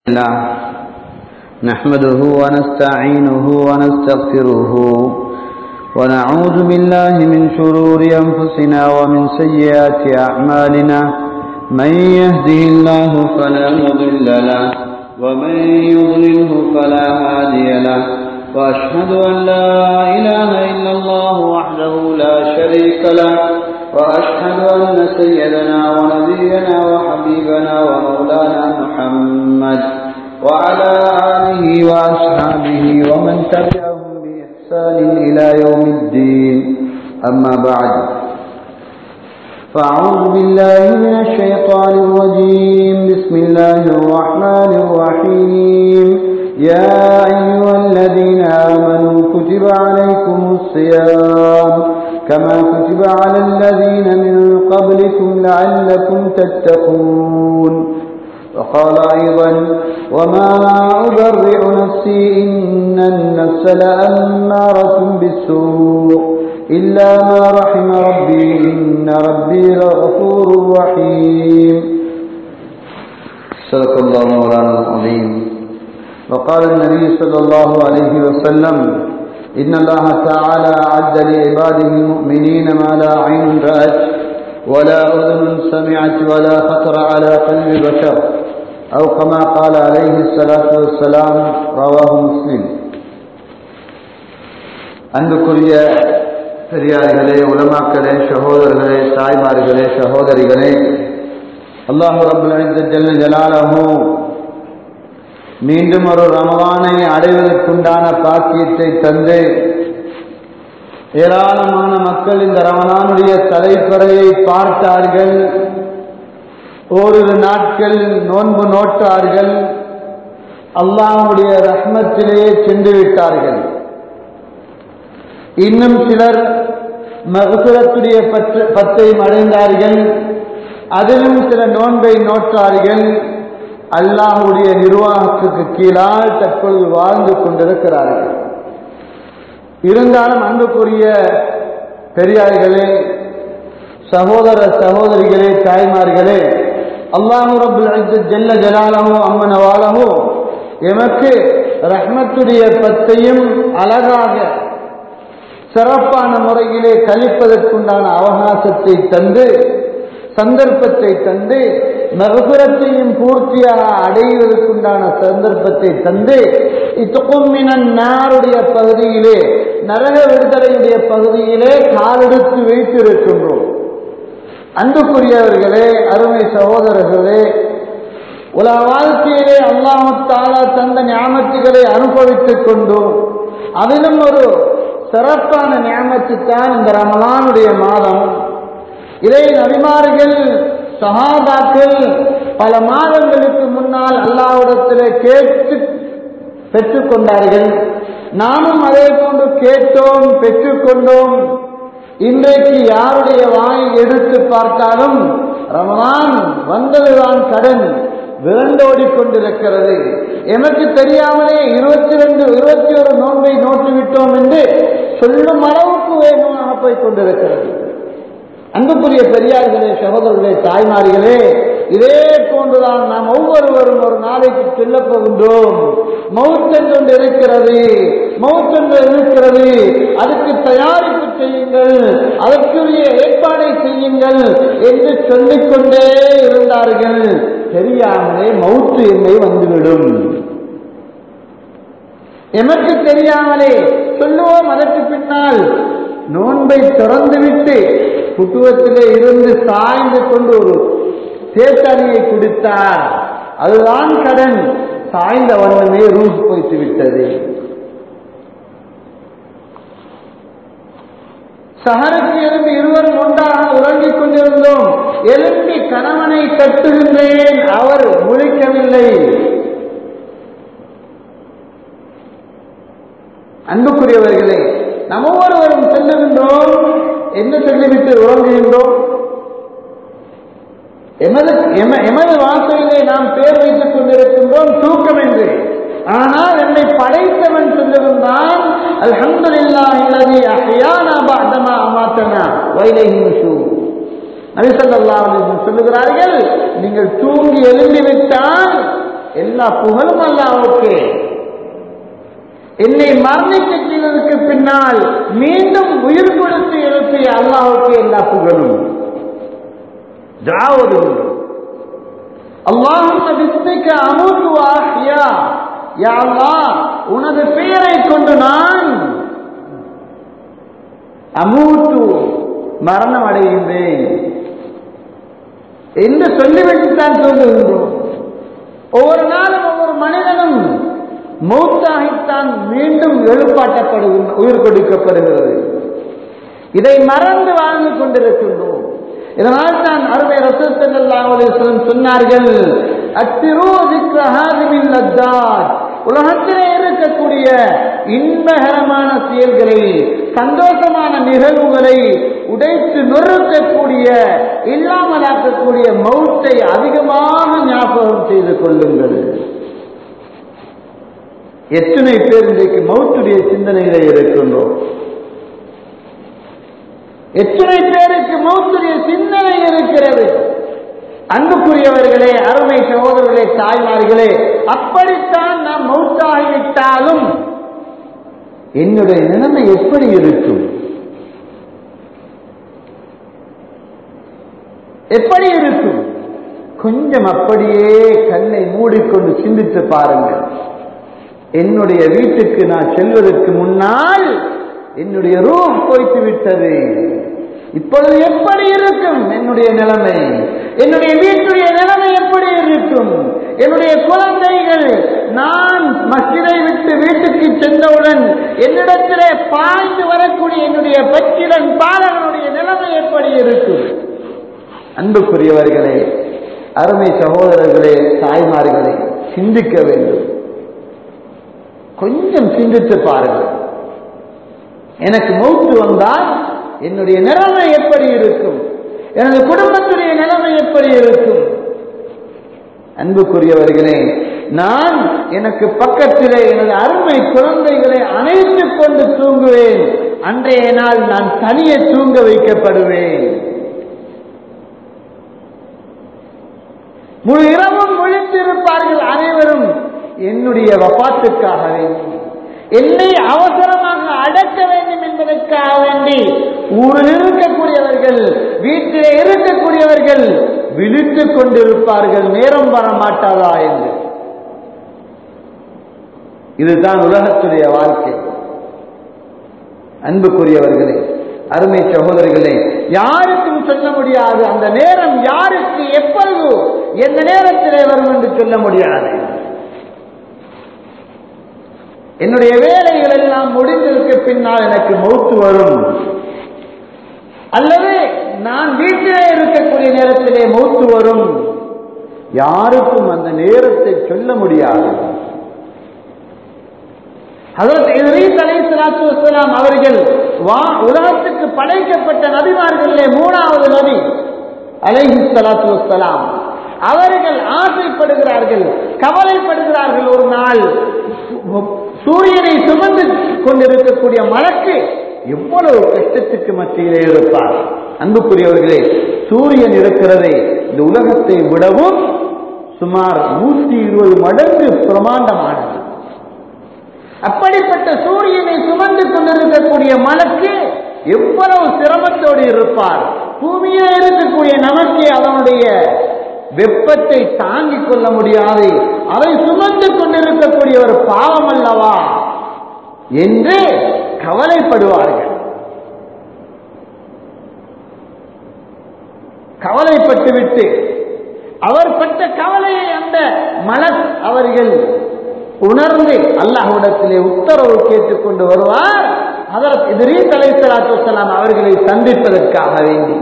الله نحمده ونستعينه ونستغفره ونعوذ بالله من شرور أنفسنا ومن سيئات أعمالنا من يهده الله فلا مضل له ومن يضلله فلا هادي له وأشهد أن لا إله إلا الله وحده لا شريك له وأشهد أن سيدنا ونبينا وحبيبنا ومولانا محمد وعلى آله وأصحابه ومن تبعهم بإحسان إلى يوم الدين أما بعد فأعوذ بالله من الشيطان الرجيم بسم الله الرحمن الرحيم يا أيها الذين آمنوا كتب عليكم الصيام كما كتب على الذين من قبلكم لعلكم تتقون وقال أيضا وما أبرئ نفسي إن النفس لأمارة بالسوء إلا ما رحم ربي إن ربي لغفور رحيم صدق الله مولانا العظيم وقال النبي صلى الله عليه وسلم إن الله تعالى أعد لعباده المؤمنين ما لا عين رأت ولا أذن سمعت ولا خطر على قلب بشر أو كما قال عليه الصلاة والسلام رواه مسلم அன்புக்குரிய பெரியார்களே உலமாக்களே சகோதரர்களே தாய்மார்களே சகோதரிகளே அல்லாஹு ரபுல் ஜல்ல ஜலாலஹூ மீண்டும் ஒரு ரமவானை அடைவதற்குண்டான பாக்கியத்தை தந்து ஏராளமான மக்கள் இந்த ரமணானுடைய தலைப்பறையை பார்த்தார்கள் ஓரிரு நாட்கள் நோன்பு நோட்டார்கள் அல்லாஹுடைய ரஹ்மத்திலேயே சென்று விட்டார்கள் இன்னும் சிலர் மகசுரத்துடைய பத்தை அடைந்தார்கள் அதிலும் சில நோன்பை நோட்டார்கள் அல்லாஹுடைய நிர்வாகத்துக்கு கீழால் தற்பொழுது வாழ்ந்து கொண்டிருக்கிறார்கள் இருந்தாலும் அன்புக்குரிய பெரியார்களே சகோதர சகோதரிகளே தாய்மார்களே அல்லாஹு ரபுல் ஜெல்ல ஜலாலஹோ அம்மனவாலஹோ எமக்கு ரஹ்மத்துடைய பத்தையும் அழகாக சிறப்பான முறையிலே கழிப்பதற்குண்டான அவகாசத்தை தந்து சந்தர்ப்பத்தை தந்து மகபுரத்தையும் பூர்த்தியாக அடைவதற்குண்டான சந்தர்ப்பத்தை தந்து இத்துக்கும்மினன் நாருடைய பகுதியிலே நரக விடுதலையுடைய பகுதியிலே காலெடுத்து வைத்திருக்கின்றோம் அன்புக்குரியவர்களே அருமை சகோதரர்களே உலக வாழ்க்கையிலே அல்லாமத்தாலா தந்த ஞாபகத்துகளை அனுபவித்துக் கொண்டோம் அதிலும் ஒரு சிறப்பான ஞாபகத்துத்தான் இந்த ரமலானுடைய மாதம் இதை நபிமார்கள் சகாபாக்கள் பல மாதங்களுக்கு முன்னால் அல்லாவிடத்தில் கேட்டு பெற்றுக்கொண்டார்கள் நாமும் அதே போன்று கேட்டோம் பெற்றுக்கொண்டோம் இன்றைக்கு யாருடைய வாய் எடுத்து பார்த்தாலும் ரமலான் வந்ததுதான் கடன் வேண்டோடி கொண்டிருக்கிறது எனக்கு தெரியாமலே இருபத்தி ரெண்டு இருபத்தி ஒரு நோன்பை நோட்டு விட்டோம் என்று சொல்லும் அளவுக்கு வேகமாக போய் கொண்டிருக்கிறது அன்புக்குரிய பெரியார்களே சகோதரர்களே தாய்மார்களே இதே போன்றுதான் நாம் ஒவ்வொருவரும் ஒரு நாளைக்கு செல்ல போகின்றோம் மவுத்தென்று இருக்கிறது மவுத்தென்று இருக்கிறது அதுக்கு தயாரிப்பு செய்யுங்கள் அதற்குரிய ஏற்பாடை செய்யுங்கள் என்று சொல்லிக்கொண்டே இருந்தார்கள் தெரியாமலே மவுத்து என்னை வந்துவிடும் எமக்கு தெரியாமலே சொல்லுவோம் அதற்கு பின்னால் நோன்பை திறந்துவிட்டு குட்டுவத்திலே இருந்து சாய்ந்து கொண்டு ஒரு தேத்தணியை குடித்தார் அதுதான் கடன் சாய்ந்த வண்ணமே ரூஸ் போய்த்து விட்டது சஹருக்கு எழுந்து இருவரும் ஒன்றாக உறங்கிக் கொண்டிருந்தோம் எழும்பி கணவனை தட்டுகின்றேன் அவர் முழிக்கவில்லை அன்புக்குரியவர்களே நம்ம ஒவ்வொருவரும் செல்லுகின்றோம் என்ன சொல்லிவிட்டு உறங்குகின்றோம் எமது எமது வாசலிலே நாம் பேர் வைத்துக் கொண்டிருக்கின்றோம் தூக்கம் என்று ஆனால் என்னை படைத்தவன் சொல்லுகின்றான் அல்ஹம்துலில்லாஹி அஹ்யானா பஅதமா அமாத்தனா வைலைஹி நுஷூர் நபி ஸல்லல்லாஹு அலைஹி வஸல்லம் சொல்லுகிறார்கள் நீங்கள் தூங்கி எழுந்திவிட்டால் எல்லா புகழும் அல்லாவுக்கு என்னை மரணிக்க செய்வதற்கு பின்னால் மீண்டும் உயிர் கொடுத்து எழுப்பிய அல்லாவுக்கு எல்லா புகழும் ஜாவது அல்லாஹும் பிஸ்மிக்க அமுத்து ஆஹியா யா அல்லாஹ் உனது பெயரை கொண்டு நான் அமூத்து மரணம் அடைகின்றேன் என்று சொல்லிவிட்டு தான் சொல்லுகின்றோம் ஒவ்வொரு நாளும் ஒவ்வொரு மனிதனும் மௌத்தாகித்தான் மீண்டும் எழுப்பாட்டப்படுகின்ற உயிர் கொடுக்கப்படுகிறது இதை மறந்து வாழ்ந்து கொண்டிருக்கின்றோம் இதனால் தான் அருமை ரசத்தல்லாஹ் சொன்னார்கள் அத்திரோ திக்ரஹாதிமின் லத்தாத் உலகத்திலே இருக்கக்கூடிய இன்பகரமான செயல்களை சந்தோஷமான நிகழ்வுகளை உடைத்து நொறுக்கக்கூடிய இல்லாமலாக்கக்கூடிய மௌத்தை அதிகமாக ஞாபகம் செய்து கொள்ளுங்கள் எத்தனை பேர் இன்றைக்கு மௌத்துடைய சிந்தனையில இருக்கின்றோம் எத்தனை பேருக்கு மௌத்துடைய சிந்தனை இருக்கிறது அன்புக்குரியவர்களே அருமை சகோதரர்களே தாய்மார்களே அப்படித்தான் நாம் மௌத்தாகிவிட்டாலும் என்னுடைய நிலைமை எப்படி இருக்கும் எப்படி இருக்கும் கொஞ்சம் அப்படியே கண்ணை மூடிக்கொண்டு சிந்தித்து பாருங்கள் என்னுடைய வீட்டுக்கு நான் செல்வதற்கு முன்னால் என்னுடைய ரூம் போய்த்து விட்டது இப்பொழுது எப்படி இருக்கும் என்னுடைய நிலைமை என்னுடைய வீட்டுடைய நிலைமை எப்படி இருக்கும் என்னுடைய குழந்தைகள் நான் மசிதை விட்டு வீட்டுக்கு சென்றவுடன் என்னிடத்திலே பாய்ந்து வரக்கூடிய என்னுடைய பச்சிடன் பாலகனுடைய நிலைமை எப்படி இருக்கும் அன்புக்குரியவர்களே அருமை சகோதரர்களே தாய்மார்களே சிந்திக்க வேண்டும் கொஞ்சம் சிந்தித்து பாருங்கள் எனக்கு மௌத்து வந்தால் என்னுடைய நிலைமை எப்படி இருக்கும் எனது குடும்பத்துடைய நிலைமை எப்படி இருக்கும் அன்புக்குரியவர்களே நான் எனக்கு பக்கத்திலே எனது அருமை குழந்தைகளை அணைத்துக் கொண்டு தூங்குவேன் அன்றைய நாள் நான் தனியே தூங்க வைக்கப்படுவேன் முழு இரவும் முழித்திருப்பார்கள் அனைவரும் என்னுடைய வபாத்துக்காக வேண்டி என்னை அவசரமாக அடக்க வேண்டும் என்பதற்காக வேண்டி ஊரில் இருக்கக்கூடியவர்கள் வீட்டிலே இருக்கக்கூடியவர்கள் விழித்துக் கொண்டிருப்பார்கள் நேரம் வர மாட்டாதா என்று இதுதான் உலகத்துடைய வாழ்க்கை அன்புக்குரியவர்களே அருமை சகோதரிகளே யாருக்கும் சொல்ல முடியாது அந்த நேரம் யாருக்கு எப்பொழுது எந்த நேரத்திலே வரும் என்று சொல்ல முடியாது என்னுடைய வேலைகள் எல்லாம் முடிந்ததற்கு பின்னால் எனக்கு மௌத்து வரும் அல்லது நான் வீட்டிலே இருக்கக்கூடிய நேரத்திலே மௌத்து வரும் யாருக்கும் அந்த நேரத்தை சொல்ல முடியாது அவர்கள் உலகத்துக்கு படைக்கப்பட்ட நபிமார்களிலே மூணாவது நபி அலைஹி சலாத்து வசலாம் அவர்கள் ஆசைப்படுகிறார்கள் கவலைப்படுகிறார்கள் ஒரு நாள் சூரியனை சுமந்து கொண்டிருக்கக்கூடிய மலக்கு எவ்வளவு கஷ்டத்துக்கு மத்தியிலே இருப்பார் அன்புக்குரியவர்களே சூரியன் இருக்கிறதே இந்த உலகத்தை விடவும் சுமார் நூற்றி இருபது மடங்கு பிரமாண்டமானது அப்படிப்பட்ட சூரியனை சுமந்து கொண்டிருக்கக்கூடிய மலக்கு எவ்வளவு சிரமத்தோடு இருப்பார் பூமியே இருக்கக்கூடிய நமக்கு அதனுடைய வெப்பத்தை தாங்கிக் கொள்ள முடியாது அதை சுமந்து கொண்டிருக்கக்கூடிய ஒரு பாவம் அல்லவா என்று கவலைப்படுவார்கள் கவலைப்பட்டுவிட்டு அவர் பட்ட கவலையை அந்த மலர் அவர்கள் உணர்ந்து அல்லாஹ்விடத்திலே உத்தரவு கேட்டுக்கொண்டு வருவார் அதற்கு எதிரே தலை சலாத்து அவர்களை சந்திப்பதற்காக வேண்டி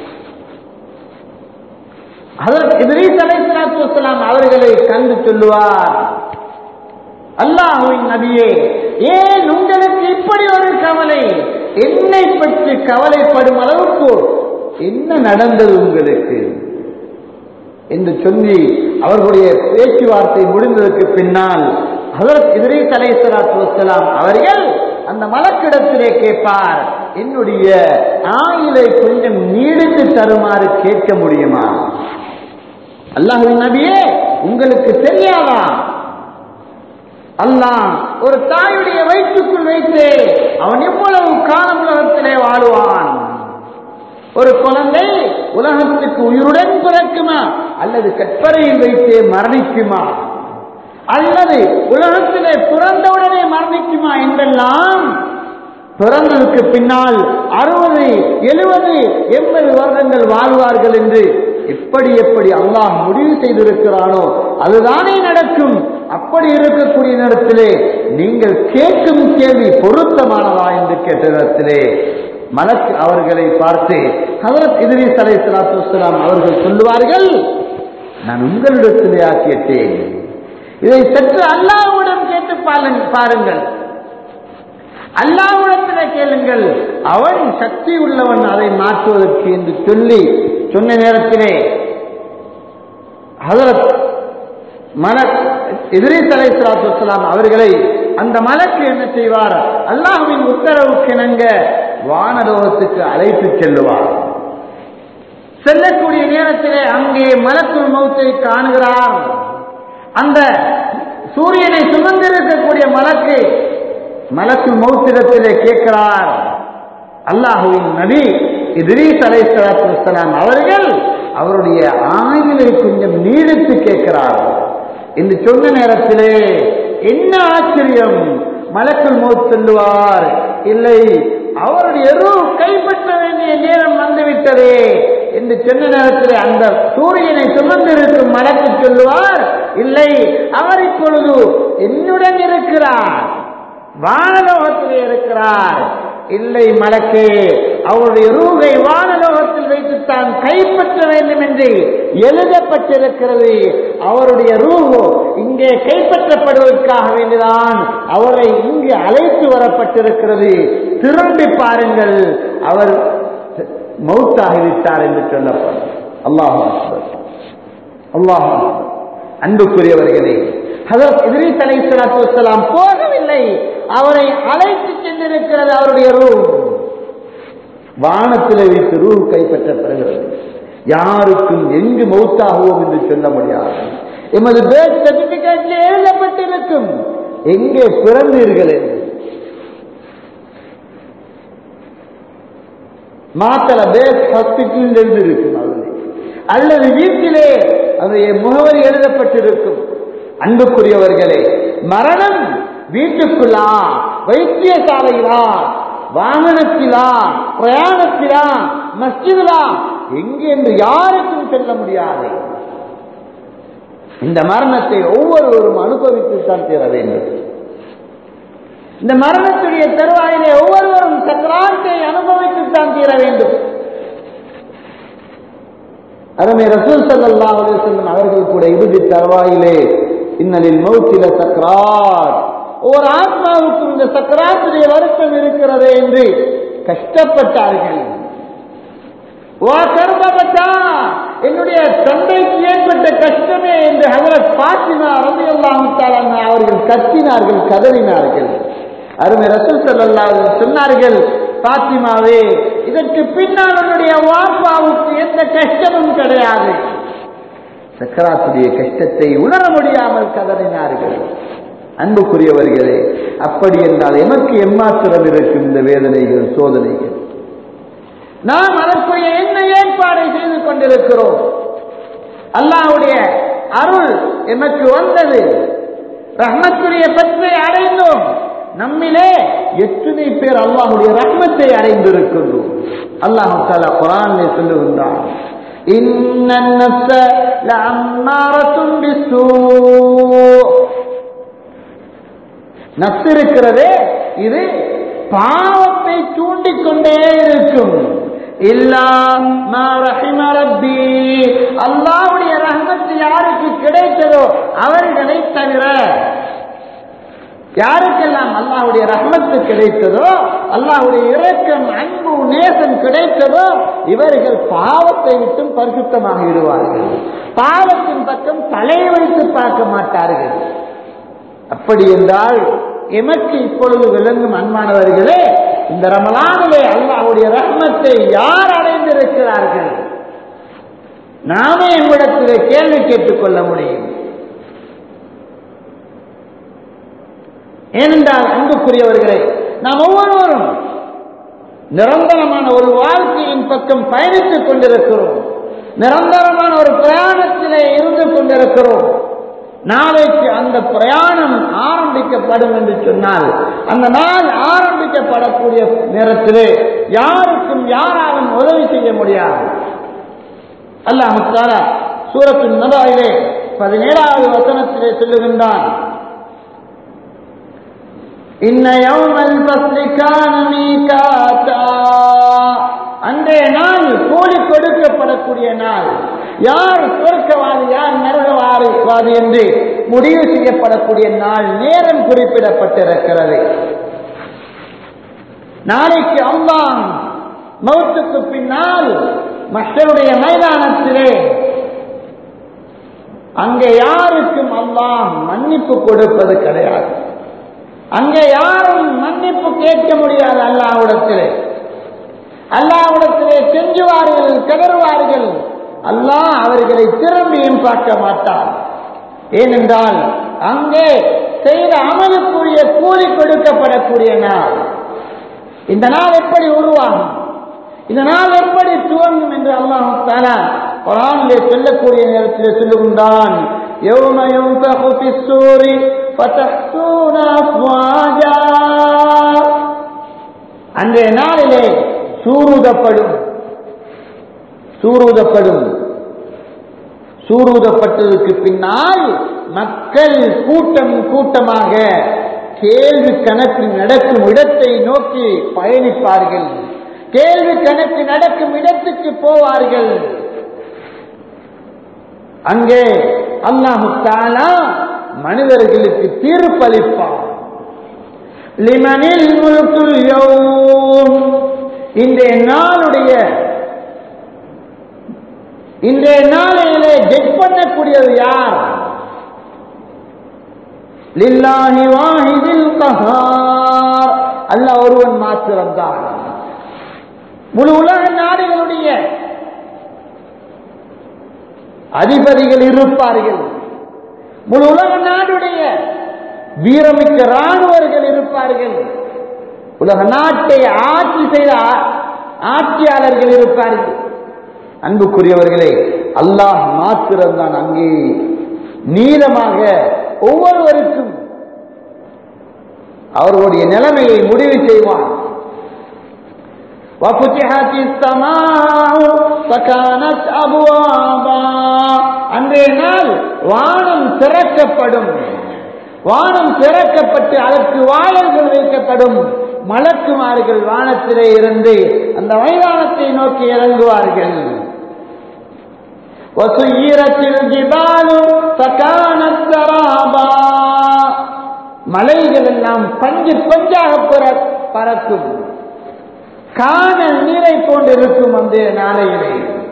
அதற்கு எதிரே தலை சலாத்து அவர்களை கண்டு சொல்லுவார் அல்லாஹுவின் நபியே ஏன் உங்களுக்கு இப்படி ஒரு கவலை என்னை பற்றி கவலைப்படும் அளவுக்கு என்ன நடந்தது உங்களுக்கு என்று சொல்லி அவர்களுடைய பேச்சுவார்த்தை முடிந்ததற்கு பின்னால் அதற்கு எதிரே தலை சலாத்து வசலாம் அவர்கள் அந்த மலக்கிடத்திலே கேட்பார் என்னுடைய ஆயுளை கொஞ்சம் நீடித்து தருமாறு கேட்க முடியுமா அல்லாஹுவின் நபியே உங்களுக்கு தெரியாதா அல்லாஹ் ஒரு தாயுடைய வயிற்றுக்குள் வைத்து அவன் எவ்வளவு காலம் உலகத்திலே வாழுவான் ஒரு குழந்தை உலகத்துக்கு உயிருடன் பிறக்குமா அல்லது கற்பறையில் வைத்தே மரணிக்குமா அல்லது உலகத்திலே பிறந்தவுடனே மரணிக்குமா என்றெல்லாம் பிறந்ததுக்கு பின்னால் அறுபது எழுபது எண்பது வருடங்கள் வாழ்வார்கள் என்று எப்படி எப்படி அல்லாஹ் முடிவு செய்திருக்கிறானோ அதுதானே நடக்கும் அப்படி இருக்கக்கூடிய நேரத்திலே நீங்கள் கேட்கும் கேள்வி பொருத்தமானதா என்று கேட்ட நேரத்திலே மலக் அவர்களை பார்த்து ஹதரத் இதிரிஸ் அலை சலாத்து அவர்கள் சொல்லுவார்கள் நான் உங்களிடத்திலேயா கேட்டேன் இதை சற்று அல்லாஹ்விடம் கேட்டு பாருங்க- பாருங்கள் அல்லாஹ்விடத்தில் கேளுங்கள் அவன் சக்தி உள்ளவன் அதை மாற்றுவதற்கு என்று சொல்லி சொன்ன நேரத்திலே ஹதரத் மலக் இதிரீஸ் அலை சலாத்து அவர்களை அந்த மலக்கு என்ன செய்வார் அல்லாஹ்வின் உத்தரவுக்கு இணங்க வானலோகத்துக்கு அழைத்து செல்லுவார் செல்லக்கூடிய நேரத்திலே அங்கே மலக்குள் மௌத்தை காணுகிறார் அந்த சூரியனை சுமந்திருக்கக்கூடிய மலக்கு மலக்குள் மௌத்திரத்திலே கேட்கிறார் அல்லாஹுவின் நபி இத்ரீஸ் அலைஹிஸ்ஸலாத்து வஸ்ஸலாம் அவர்கள் அவருடைய ஆயுளை கொஞ்சம் நீடித்து கேட்கிறார் என்று சொன்ன நேரத்திலே என்ன ஆச்சரியம் மலக்குள் மௌத் சொல்லுவார் இல்லை அவருடைய ரூ கைப்பற்ற வேண்டிய நேரம் வந்துவிட்டதே என்று சொன்ன நேரத்தில் அந்த சூரியனை சுமந்திருக்கும் மலக்கு சொல்லுவார் இல்லை அவர் இப்பொழுது என்னுடன் இருக்கிறார் வானலோகத்திலே இருக்கிறார் இல்லை மலக்கே அவருடைய ரூகை வானலோகத்தில் வைத்து தான் கைப்பற்ற வேண்டும் என்று எழுதப்பட்டிருக்கிறது அவருடைய ரூஹு இங்கே கைப்பற்றப்படுவதற்காக வேண்டிதான் அவரை இங்கு அழைத்து வரப்பட்டிருக்கிறது திரும்பி பாருங்கள் அவர் மௌத்தாகிவிட்டார் என்று சொல்லப்படும் அல்லாஹ் அல்லாஹ் அன்புக்குரியவர்களே ஹதரத் இத்ரீஸ் அலைஹிஸ்ஸலாத்து வஸ்ஸலாம் போகவில்லை அவரை அழைத்து சென்றிருக்கிறது அவருடைய ரூ வானத்திலே வைத்து ரூ கைப்பற்றப்படுகிறது யாருக்கும் எங்கு மௌத்தாகுவோம் என்று சொல்ல முடியாது எமது பேர்த் சர்டிபிகேட்ல எழுதப்பட்டிருக்கும் எங்கே பிறந்தீர்கள் என்று மாத்தல பேஸ் ஹாஸ்பிட்டல் எழுதியிருக்கும் அவர்களே அல்லது வீட்டிலே அதனுடைய முகவரி எழுதப்பட்டிருக்கும் அன்புக்குரியவர்களே மரணம் வீட்டுக்குள்ளா வைத்தியசாலையிலா வாகனத்திலா பிரயாணத்திலா மஸ்ஜிதிலா எங்கே என்று யாருக்கும் சொல்ல முடியாது இந்த மரணத்தை ஒவ்வொருவரும் அனுபவித்துத்தான் தீர வேண்டும் இந்த மரணத்துடைய தருவாயிலே ஒவ்வொருவரும் சக்கராத்தை அனுபவித்துத்தான் தீர வேண்டும் அருமை ரசூல் ஸல்லல்லாஹு அலைஹி வஸல்லம் அவர்கள் கூட இறுதி தருவாயிலே இன்னலில் மௌத்தில சக்ராத் ஒரு ஆத்மாவுக்கும் இந்த சக்கராத்துடைய வருத்தம் இருக்கிறது என்று கஷ்டப்பட்டார்கள் வா கர்மபத்தா என்னுடைய தந்தைக்கு ஏற்பட்ட கஷ்டமே என்று ஹஜரத் பாத்திமா ரலியல்லாஹு தஆலா அன்ஹா அவர்கள் கத்தினார்கள் கதறினார்கள் அருமை ரசூல் ஸல்லல்லாஹு அலைஹி வஸல்லம் சொன்னார்கள் பாத்திமாவே இதற்கு பின்னால் உன்னுடைய வாப்பாவுக்கு எந்த கஷ்டமும் கிடையாது சக்கராத்துடைய கஷ்டத்தை உணர முடியாமல் கதறினார்கள் அன்புக்குரியவர்களே அப்படி என்றால் எமக்கு எம்மாத்திரம் இருக்கும் இந்த வேதனைகள் சோதனைகள் நாம் அதற்குரிய என்ன ஏற்பாடை செய்து கொண்டிருக்கிறோம் அல்லாஹ்வுடைய அருள் எமக்கு வந்தது ரஹ்மத்துடைய பற்றை அடைந்தோம் நம்மிலே எத்தனை பேர் அல்லாஹ்வுடைய ரஹ்மத்தை அடைந்திருக்கின்றோம் அல்லாஹ் தாலா குரானிலே சொல்லுகின்றான் إن النفس لعمارة بالسوء நப்சு இருக்கிறதே இது பாவத்தை தூண்டிக் கொண்டே இருக்கும் இல்லா மா ரஹிம ரப்பி அல்லாஹ்வுடைய ரஹ்மத்து யாருக்கு கிடைத்ததோ அவர்களை தவிர யாருக்கெல்லாம் அல்லாஹ்வுடைய ரஹ்மத்து கிடைத்ததோ அல்லாஹ்வுடைய இரக்கம் அன்பு நேசம் கிடைத்ததோ இவர்கள் பாவத்தை விட்டும் பரிசுத்தமாக விடுவார்கள் பாவத்தின் பக்கம் தலை வைத்து பார்க்க மாட்டார்கள் அப்படி என்றால் எமக்கு இப்பொழுது விளங்கும் அன்பானவர்களே இந்த ரமலானிலே அல்லாஹ்வுடைய ரஹ்மத்தை யார் அடைந்திருக்கிறார்கள் நாமே எங்களிடத்தில் கேள்வி கேட்டுக்கொள்ள முடியும் ஏனென்றால் அன்புக்குரியவர்களே நாம் ஒவ்வொருவரும் நிரந்தரமான ஒரு வாழ்க்கையின் பக்கம் பயணித்துக் கொண்டிருக்கிறோம் நிரந்தரமான ஒரு பிரயாணத்திலே இருந்து கொண்டிருக்கிறோம் நாளைக்கு அந்த பிரயாணம் ஆரம்பிக்கப்படும் என்று சொன்னால் அந்த நாள் ஆரம்பிக்கப்படக்கூடிய நேரத்திலே யாருக்கும் யாராலும் உதவி செய்ய முடியாது அல்லாஹ் தாலா சூரத்தின் நபாயிலே பதினேழாவது வசனத்திலே சொல்லுகின்றான் இன்ன யௌமல் ஃபஸ்லி கான மீகாத்தா அன்றைய நாள் கூலி கொடுக்கப்படக்கூடிய நாள் யார் சுவர்க்கவாதி யார் நரகவாதி வாதி என்று முடிவு செய்யப்படக்கூடிய நாள் நேரம் குறிப்பிடப்பட்டிருக்கிறது நாளைக்கு அல்லாஹ் மௌத்துக்கு பின்னால் மக்களுடைய மைதானத்திலே அங்கே யாருக்கும் அல்லாஹ் மன்னிப்பு கொடுப்பது கிடையாது அங்கே யாரும் மன்னிப்பு கேட்க முடியாது அல்லாஹ்விடத்திலே அல்லாஹ்விடத்திலே செஞ்சுவார்கள் கதறுவார்கள் அல்லாஹ் அவர்களை திரும்பியும் பார்க்க மாட்டார் ஏனென்றால் அங்கே செய்த அமலுக்குரிய கூலி கொடுக்கப்படக்கூடிய நாள் இந்த நாள் எப்படி உருவாகும் இந்த நாள் எப்படி துவங்கும் என்று அல்லாஹ் தாலா குரானிலே சொல்லக்கூடிய நேரத்தில் சொல்லுகின்றான் يوم ينفخ في السور فتحسون أفواجا அன்றைய நாளிலே சூருதப்படும் சூருதப்படும் சூருதப்பட்டதுக்கு பின்னால் மக்கள் கூட்டம் கூட்டமாக கேள்வி கணக்கு நடக்கும் இடத்தை நோக்கி பயணிப்பார்கள் கேள்வி கணக்கு நடக்கும் இடத்துக்கு போவார்கள் அங்கே அல்லாஹு தாலா மனிதர்களுக்கு தீர்ப்பளிப்பார் லிமனில் முழுக்குள் யௌம் இன்றைய நாளுடைய இன்றைய நாளையிலே ஜெட் பண்ணக்கூடியது யார் லில்லாஹி வாஹிதில் கஹார் அல்லாஹ் ஒருவன் மாத்திரம்தான் முழு உலக நாடுகளுடைய அதிபதிகள் இருப்பார்கள் முழு உலக நாடுடைய வீரமிக்க ராணுவர்கள் இருப்பார்கள் உலக நாட்டை ஆட்சி செய்த ஆட்சியாளர்கள் இருப்பார்கள் அன்புக்குரியவர்களே அல்லாஹ் மாத்திரம்தான் அங்கே நீளமாக ஒவ்வொருவருக்கும் அவர்களுடைய நிலைமையை முடிவு செய்வான் وفتحت السماء فكانت أبوابا அன்றைய நாள் வானம் திறக்கப்படும் வானம் திறக்கப்பட்டு அதற்கு வாயல்கள் வைக்கப்படும் மலக்குமார்கள் வானத்திலே இருந்து அந்த மைதானத்தை நோக்கி இறங்குவார்கள் வசுயீரத்தில் ஜிபாலு فكانت سرابا மலைகள் எல்லாம் பஞ்சு பஞ்சாக பறக்கும் காணல் நீரை போன்றிருக்கும் அந்த நாளையிலே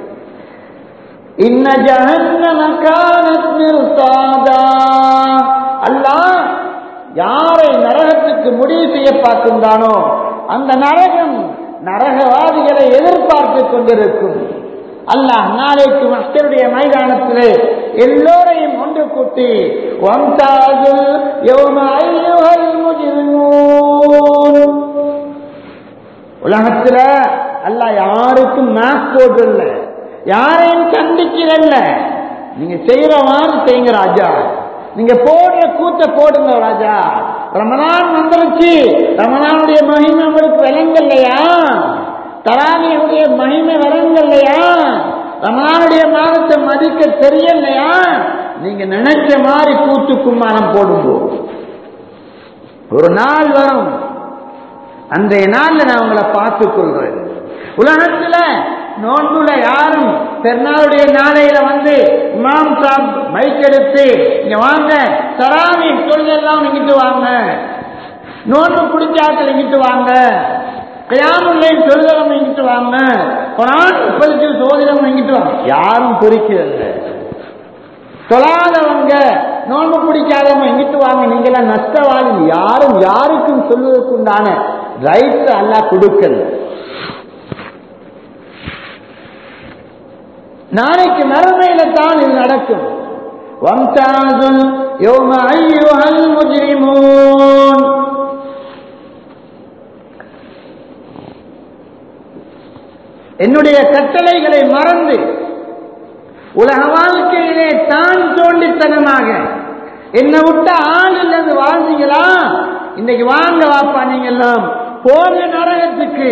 இன்ன ஜஹன்னம கானத் மிர்சாதா அல்லாஹ் யாரை நரகத்துக்கு முடிவு செய்ய பார்க்கின்றானோ அந்த நரகம் நரகவாதிகளை எதிர்பார்த்து கொண்டிருக்கும் அல்லாஹ் நாளைக்கு மக்களுடைய மைதானத்திலே எல்லோரையும் ஒன்று கூட்டி வம்சாதுல் யௌம ஐயுஹல் முஜ்ரிமூன் உலகத்துல அல்ல யாருக்கும் மேப் போடுறல யாரையும் கண்டிக்கிறல்ல நீங்க செய்யற மாதிரி செய்யுங்க ராஜா நீங்க போடுற கூத்த போடுங்க ராஜா ரமணான் வந்துருச்சு ரமணானுடைய மகிமை உங்களுக்கு விளங்கல்லையா தராணியுடைய மகிமை விளங்கல்லையா ரமணானுடைய மாதத்தை மதிக்க தெரியலையா நீங்க நினைச்ச மாதிரி கூத்து கும்மாரம் போடுங்க ஒரு நாள் வரும் அன்றைய நாள்ல நான் உங்களை பார்த்துக் கொள்றேன் உலகத்துல நோன்புல யாரும் பெருநாளுடைய நாளையில வந்து இமாம் சாப் மைக் எடுத்து இங்க வாங்க தராவி தொழிலெல்லாம் இங்கிட்டு வாங்க நோன்பு குடிச்சாக்கள் இங்கிட்டு வாங்க கயாமுல்லை தொழிலம் இங்கிட்டு வாங்க குரான் முப்பது சோதனம் இங்கிட்டு வாங்க யாரும் குறிக்கிறது தொழாதவங்க நோன்பு பிடிக்காதவங்க எங்கிட்டு வாங்க நீங்களாம் நஷ்டவாதி யாரும் யாருக்கும் சொல்வதற்குண்டான ரைட் அல்லா கொடுக்கல நாளைக்கு மறுமையில தான் இது நடக்கும் வம்சாசுல் யௌம ஐயுஹல் முஜ்ரிமூன் என்னுடைய கட்டளைகளை மறந்து உலக வாழ்க்கையிலே தான் தோண்டித்தனமாக என்னை விட்ட ஆள் இல்லது வாழ்ந்தீங்களா இன்னைக்கு வாங்க வாப்பா நீங்க எல்லாம் போங்க நரகத்துக்கு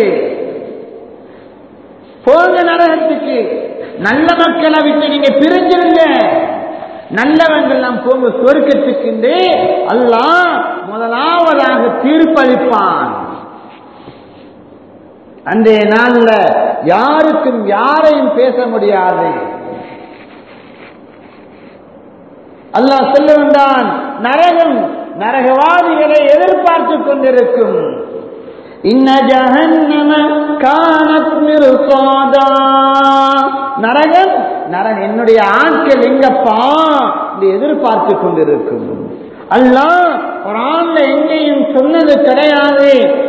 போங்க நரகத்துக்கு நல்ல மக்களை விட்டு நீங்க பிரிஞ்சிருங்க நல்லவங்கள் எல்லாம் போங்க சொர்க்கத்துக்கு அல்லாஹ் முதலாவதாக தீர்ப்பளிப்பான் அன்றைய நாள்ல யாருக்கும் யாரையும் பேச முடியாது அல்லாஹ் சொல்லுகின்றான் நரகம் நரகவாதிகளை எதிர்பார்த்து கொண்டிருக்கும் இன்ன ஜஹன்னம கானத் மிர்சாதா நரகம் நரகம் என்னுடைய ஆட்கள் எங்கப்பா என்று எதிர்பார்த்து கொண்டிருக்கும் அல்லாஹ் குரான்ல எங்கேயும் சொன்னது கிடையாது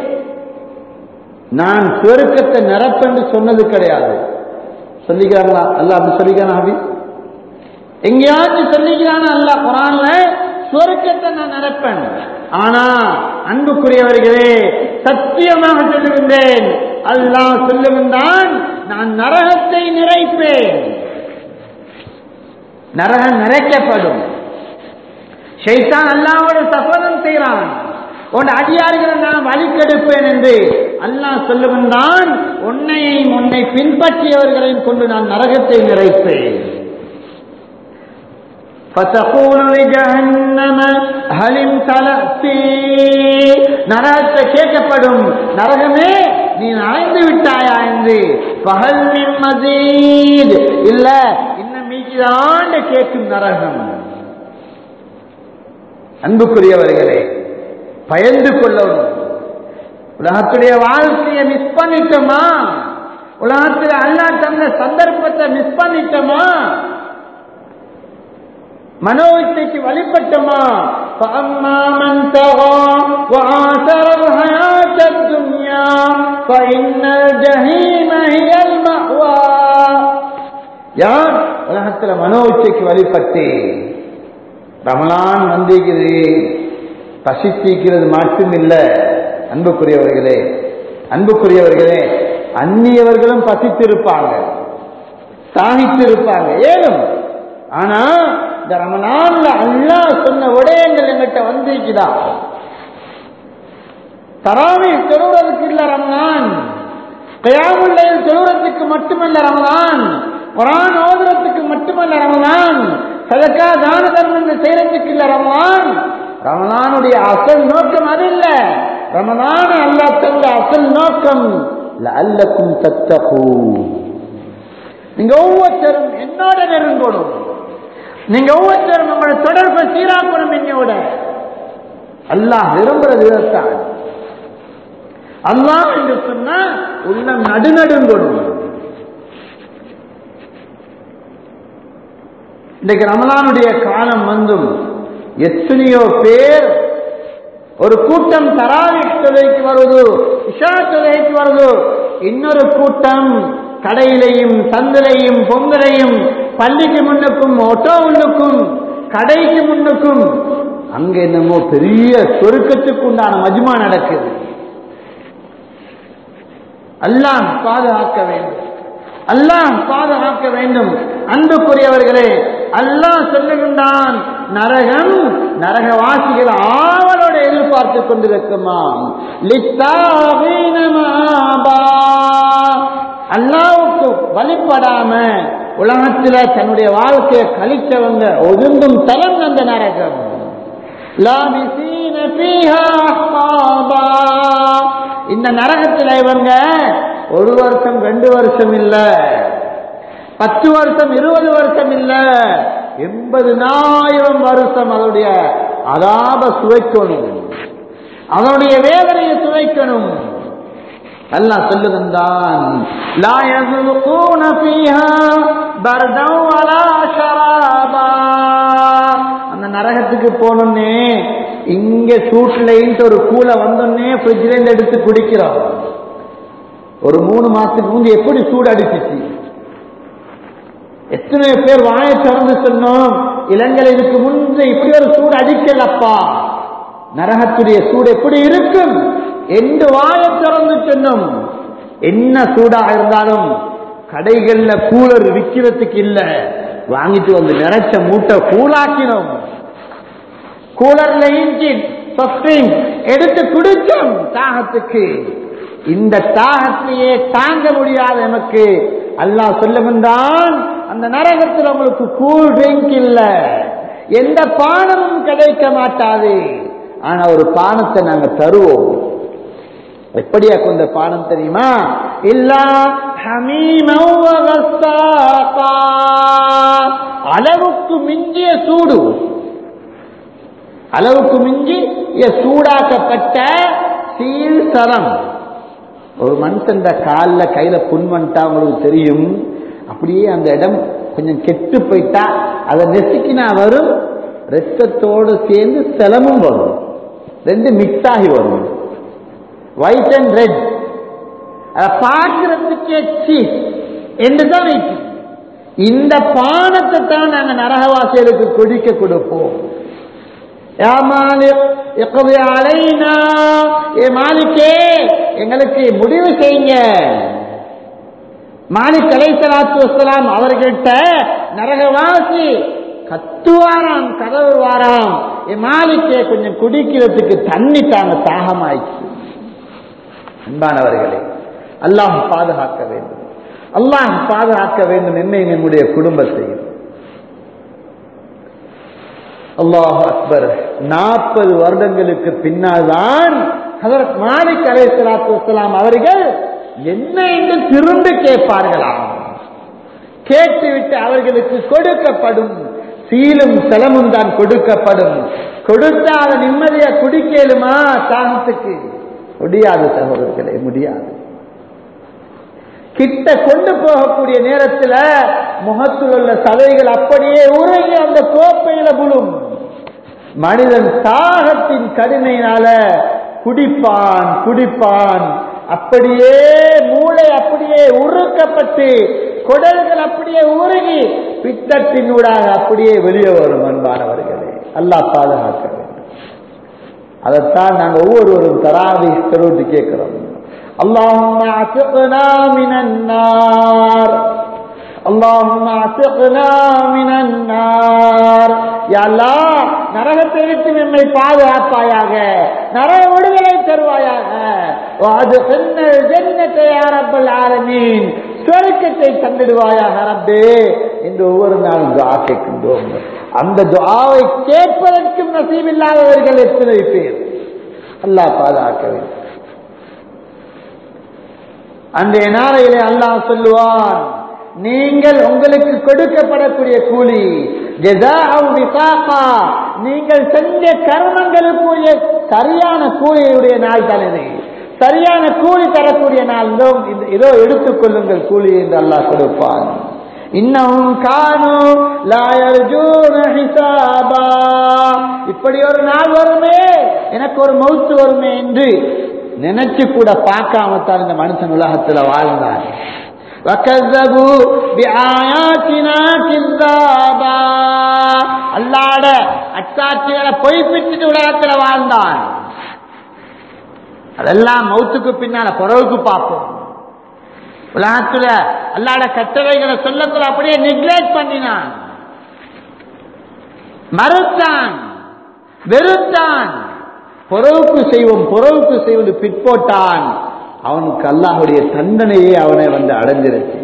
நான் சுவருக்கத்தை நிரப்பென்று சொன்னது கிடையாது சொல்லிக்கிறாங்களா அல்ல அப்படி சொல்லிக்கிறான் ஹபி எங்கேயாச்சும் சொல்லிக்கிறானா அல்ல குரான்ல சுவருக்கத்தை நான் நிரப்பேன் ஆனா அன்புக்குரியவர்களே சத்தியமாக சொல்லுகின்றேன் அல்லாஹ் சொல்லுகின்றான் நான் நரகத்தை நிறைப்பேன் நரகம் நிறைக்கப்படும் ஷைத்தான் அல்லாவோட சபதம் செய்கிறான் உன் அடியார்களை நான் வழிக்கெடுப்பேன் என்று அல்லாஹ் சொல்லுகின்றான் உன்னையும் உன்னை பின்பற்றியவர்களையும் கொண்டு நான் நரகத்தை நிறைப்பேன் فتقول لجهنم هل امتلأت நரகத்தை கேட்கப்படும் நரகமே நீ அடைந்து விட்டாயா என்று பகல் மசீத் இல்ல இன்னும் மீச்சுதான் கேட்கும் நரகம் அன்புக்குரியவர்களே பயந்து கொள்ளணும் உலகத்துடைய வாழ்க்கையை மிஸ் பண்ணிட்டோமா உலகத்தில் அல்லா தந்த சந்தர்ப்பத்தை மிஸ் பண்ணிட்டோமா மனோவித்தைக்கு வழிபட்டோமா فأما من طغى وآثر الحياة الدنيا فإن الجحيم هي المأوى யார் உலகத்துல மனோவிச்சைக்கு வழிபட்டு ரமலான் வந்திருக்குது பசித்திக்கிறது மட்டுமில்ல அன்புக்குரியவர்களே அன்புக்குரியவர்களே அந்நியவர்களும் பசித்திருப்பாங்க சாகித்திருப்பாங்க ஏனும் ஆனா இந்த ரமணான்ல அல்லா சொன்ன விடயங்கள் எங்கிட்ட வந்திருக்குதா தராவி தொழுவதற்கு இல்ல ரமணான் கயாமுல்லையில் தொழுவதற்கு மட்டுமல்ல ரமணான் குரான் ஓதுறதுக்கு மட்டுமல்ல ரமணான் சதக்கா தான தர்மங்கள் செய்யறதுக்கு இல்ல ரமணான் ரமணானுடைய அசல் நோக்கம் அது இல்ல ரமணான அல்லா தந்த அசல் நோக்கம் அல்லக்கும் தத்தகு நீங்க ஒவ்வொருத்தரும் என்னோட நெருங்கணும் நீங்க ஒவ்வொருத்தரும் உங்களோட தொடர்பை சீராக்கணும் என்னோட அல்லாஹ் விரும்புறது இதைத்தான் அல்லாஹ் என்று சொன்னா உள்ளம் நடுநடுங்கணும் இன்றைக்கு ரமலானுடைய காலம் வந்தும் எத்தனையோ பேர் ஒரு கூட்டம் தராவி தொலைக்கு வருவது இஷா தொலைக்கு வருது இன்னொரு கூட்டம் கடையிலையும் சந்திலையும் பொங்கலையும் பள்ளிக்கு முன்னுக்கும் ஒட்டோ உள்ளுக்கும் கடைக்கு முன்னுக்கும் அங்க என்னமோ பெரிய சொருக்கத்துக்கு உண்டான மஜ்மா நடக்குது அல்லாஹ் பாதுகாக்க வேண்டும் அல்லாஹ் பாதுகாக்க வேண்டும் அன்புக்குரியவர்களே அல்லாஹ் சொல்லுகின்றான் நரகம் நரகவாசிகள் ஆவலோடு எதிர்பார்த்து கொண்டிருக்குமாம் அல்லாவுக்கு வழிபடாம உலகத்துல தன்னுடைய வாழ்க்கையை கழிச்சவங்க ஒதுங்கும் தரம் அந்த நரகம் இந்த நரகத்துல இவங்க ஒரு வருஷம் ரெண்டு வருஷம் இல்ல பத்து வருஷம் இருபது வருஷம் இல்ல எண்பதுனாயிரம் வருஷம் அதனுடைய அதாப சுவைக்கணும் அதனுடைய வேதனையை சுவைக்கணும் அல்லாஹ் சொல்லுகின்றான் லா யذوقون فيها بردا ولا شرابا அந்த நரகத்துக்கு போனோன்னே இங்க சூட்லைன்ட்டு ஒரு கூலை வந்தோடனே ஃப்ரிட்ஜ்ல இருந்து எடுத்து குடிக்கிறோம் ஒரு மூணு மாசத்துக்கு முந்தி எப்படி சூடு அடிச்சிச்சு எத்தனை பேர் வாயை திறந்து சொன்னோம் இளங்கலை இதுக்கு முன்பு இப்படி ஒரு சூடு அடிக்கலப்பா நரகத்துடைய சூடு எப்படி இருக்கும் என்று வாயை திறந்து சொன்னோம் என்ன சூடாக இருந்தாலும் கடைகள்ல கூலர் விற்கிறதுக்கு இல்ல வாங்கிட்டு வந்து நிறைச்ச மூட்டை கூலாக்கினோம் கூலர்ல இன்ஜின் எடுத்து குடிச்சோம் தாகத்துக்கு இந்த தாகத்தையே தாங்க முடியாத நமக்கு அல்லாஹ் சொல்லுகின்றான் அந்த நரகத்தில் உங்களுக்கு கூல் ட்ரிங்க் இல்ல எந்த பானமும் கிடைக்க மாட்டாது ஆனா ஒரு பானத்தை நாங்க தருவோம் எப்படியா கொண்ட பானம் தெரியுமா இல்லா அளவுக்கு மிஞ்சிய சூடு அளவுக்கு மிஞ்சி சூடாக்கப்பட்ட சீல் சரம் ஒரு மனுஷன் காலில் கையில புண் வந்துட்டா உங்களுக்கு தெரியும் அப்படியே அந்த இடம் கொஞ்சம் கெட்டு போயிட்டா அதை நெசுக்கினா வரும் ரத்தத்தோடு சேர்ந்து செலமும் வரும் ரெண்டு மிக்ஸ் ஆகி வரும் ஒயிட் அண்ட் ரெட் அதை பார்க்கறதுக்கே சீப் என்றுதான் வைக்கும் இந்த பானத்தை தான் நாங்கள் நரகவாசிகளுக்கு குடிக்க கொடுப்போம் மாலிக்கே எங்களுக்கு முடிவு செய்யுங்க மாலிக் அலை சலாத்து வசலாம் அவர்கள்ட்ட நரகவாசி கத்துவாராம் கதவு வாராம் மாலிக்கே கொஞ்சம் குடிக்கிறதுக்கு தண்ணி தாங்க தாகமாயிடுச்சு அன்பானவர்களே அல்லாஹ் பாதுகாக்க வேண்டும் அல்லாஹ் பாதுகாக்க வேண்டும் என்னை நம்முடைய குடும்பத்தை அல்லாஹ் அக்பர் நாற்பது வருடங்களுக்கு பின்னால் தான் மாலிக் அலை சலாத்து வசலாம் அவர்கள் என்ன என்று திரும்ப கேட்பார்களாம் கேட்டுவிட்டு அவர்களுக்கு கொடுக்கப்படும் சீலும் செலமும் தான் கொடுக்கப்படும் கொடுத்தால் நிம்மதியா குடிக்கலுமா தாகத்துக்கு முடியாது சகோதரர்களே முடியாது கிட்ட கொண்டு போகக்கூடிய நேரத்தில் முகத்தில் உள்ள சதைகள் அப்படியே உருகி அந்த கோப்பையில புழும் மனிதன் தாகத்தின் கடுமையினால குடிப்பான் குடிப்பான் அப்படியே மூளை அப்படியே உருக்கப்பட்டு குடல்கள் அப்படியே உருகி பித்தத்தினூடாக அப்படியே வெளியே வரும் அன்பானவர்களே அல்லாஹ் பாதுகாக்க வேண்டும் அதைத்தான் நாங்கள் ஒவ்வொருவரும் தராவி கருவிட்டு கேட்கிறோம் اللهم اعتقنا من النار اللهم اعتقنا من النار يا الله நரகத்தை விட்டு நம்மை பாதுகாப்பாயாக நரக விடுதலை தருவாயாக وادخلنا الجنة يا رب العالمين சுவர்க்கத்தை தந்திடுவாயாக ரப்பே என்று ஒவ்வொரு நாளும் துஆ கேட்கின்றோம் அந்த துஆவை கேட்பதற்கும் நசீபில்லாதவர்கள் எத்தனை பேர் அல்லாஹ் பாதுகாக்க வேண்டும் அன்றைய நாளையிலே அல்லாஹ் சொல்லுவான் நீங்கள் உங்களுக்கு கொடுக்கப்படக்கூடிய கூலி நீங்கள் செஞ்ச கர்மங்களுக்குரிய சரியான கூலியுடைய நாள் தான் இது சரியான கூலி தரக்கூடிய நாள் இதோ எடுத்துக் கொள்ளுங்கள் கூலி என்று அல்லாஹ் கொடுப்பான் இன்னும் காணும் இப்படி ஒரு நாள் வருமே எனக்கு ஒரு மவுத்து வருமே என்று நினைச்சு கூட பார்க்காம தான் இந்த மனுஷன் உலகத்துல வாழ்ந்தான் அல்லாட அச்சாட்சிகளை பொய்ப்பிச்சுட்டு உலகத்துல வாழ்ந்தான் அதெல்லாம் மௌத்துக்கு பின்னால குறவுக்கு பார்ப்போம் உலகத்துல அல்லாட கட்டளைகளை சொல்லக்குள்ள அப்படியே நெக்லெக்ட் பண்ணினான் மறுத்தான் வெறுத்தான் பொறவுக்கு செய்வோம் பொறவுக்கு செய்வது பிற்போட்டான் அவனுக்கு அல்லாஹுடைய தண்டனையே அவனை வந்து அடைஞ்சிருச்சு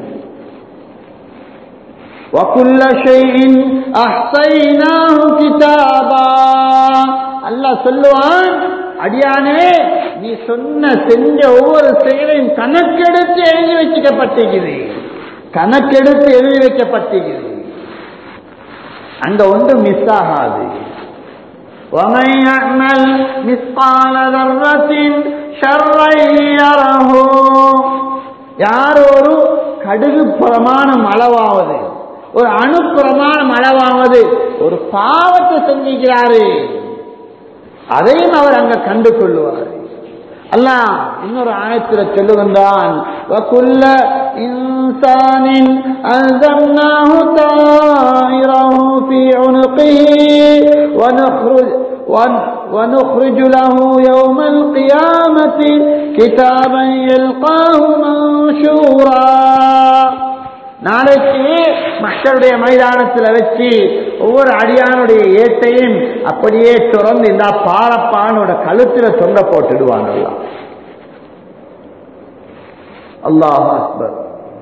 அல்லாஹ் சொல்லுவான் அடியானே நீ சொன்ன செஞ்ச ஒவ்வொரு செயலையும் கணக்கெடுத்து எழுதி வச்சுக்கப்பட்டிருக்குது கணக்கெடுத்து எழுதி வைக்கப்பட்டிருக்குது அங்க ஒன்றும் மிஸ் ஆகாது ومن يعمل مثقال ذرة شرا يره யார் ஒரு கடுகு பிரமாணம் அளவாவது ஒரு அணு பிரமாணம் அளவாவது ஒரு பாவத்தை செஞ்சுக்கிறாரு அதையும் அவர் அங்க கண்டு கொள்ளுவார் அல்லாஹ் இன்னொரு ஆயத்தில் சொல்லுகின்றான் وَكُلَّ إِنسَانٍ إنسان ألزمناه طائره في عنقه ونخرج ونخرج له يوم القيامة كتابا يلقاه منشورا நாளைக்கு மக்களுடைய மைதானத்தில் வச்சு ஒவ்வொரு அடியானுடைய ஏட்டையும் அப்படியே தொடர்ந்து இந்த பாலப்பானோட கழுத்துல தொங்க போட்டுடுவாங்க அல்லாஹ் அக்பர்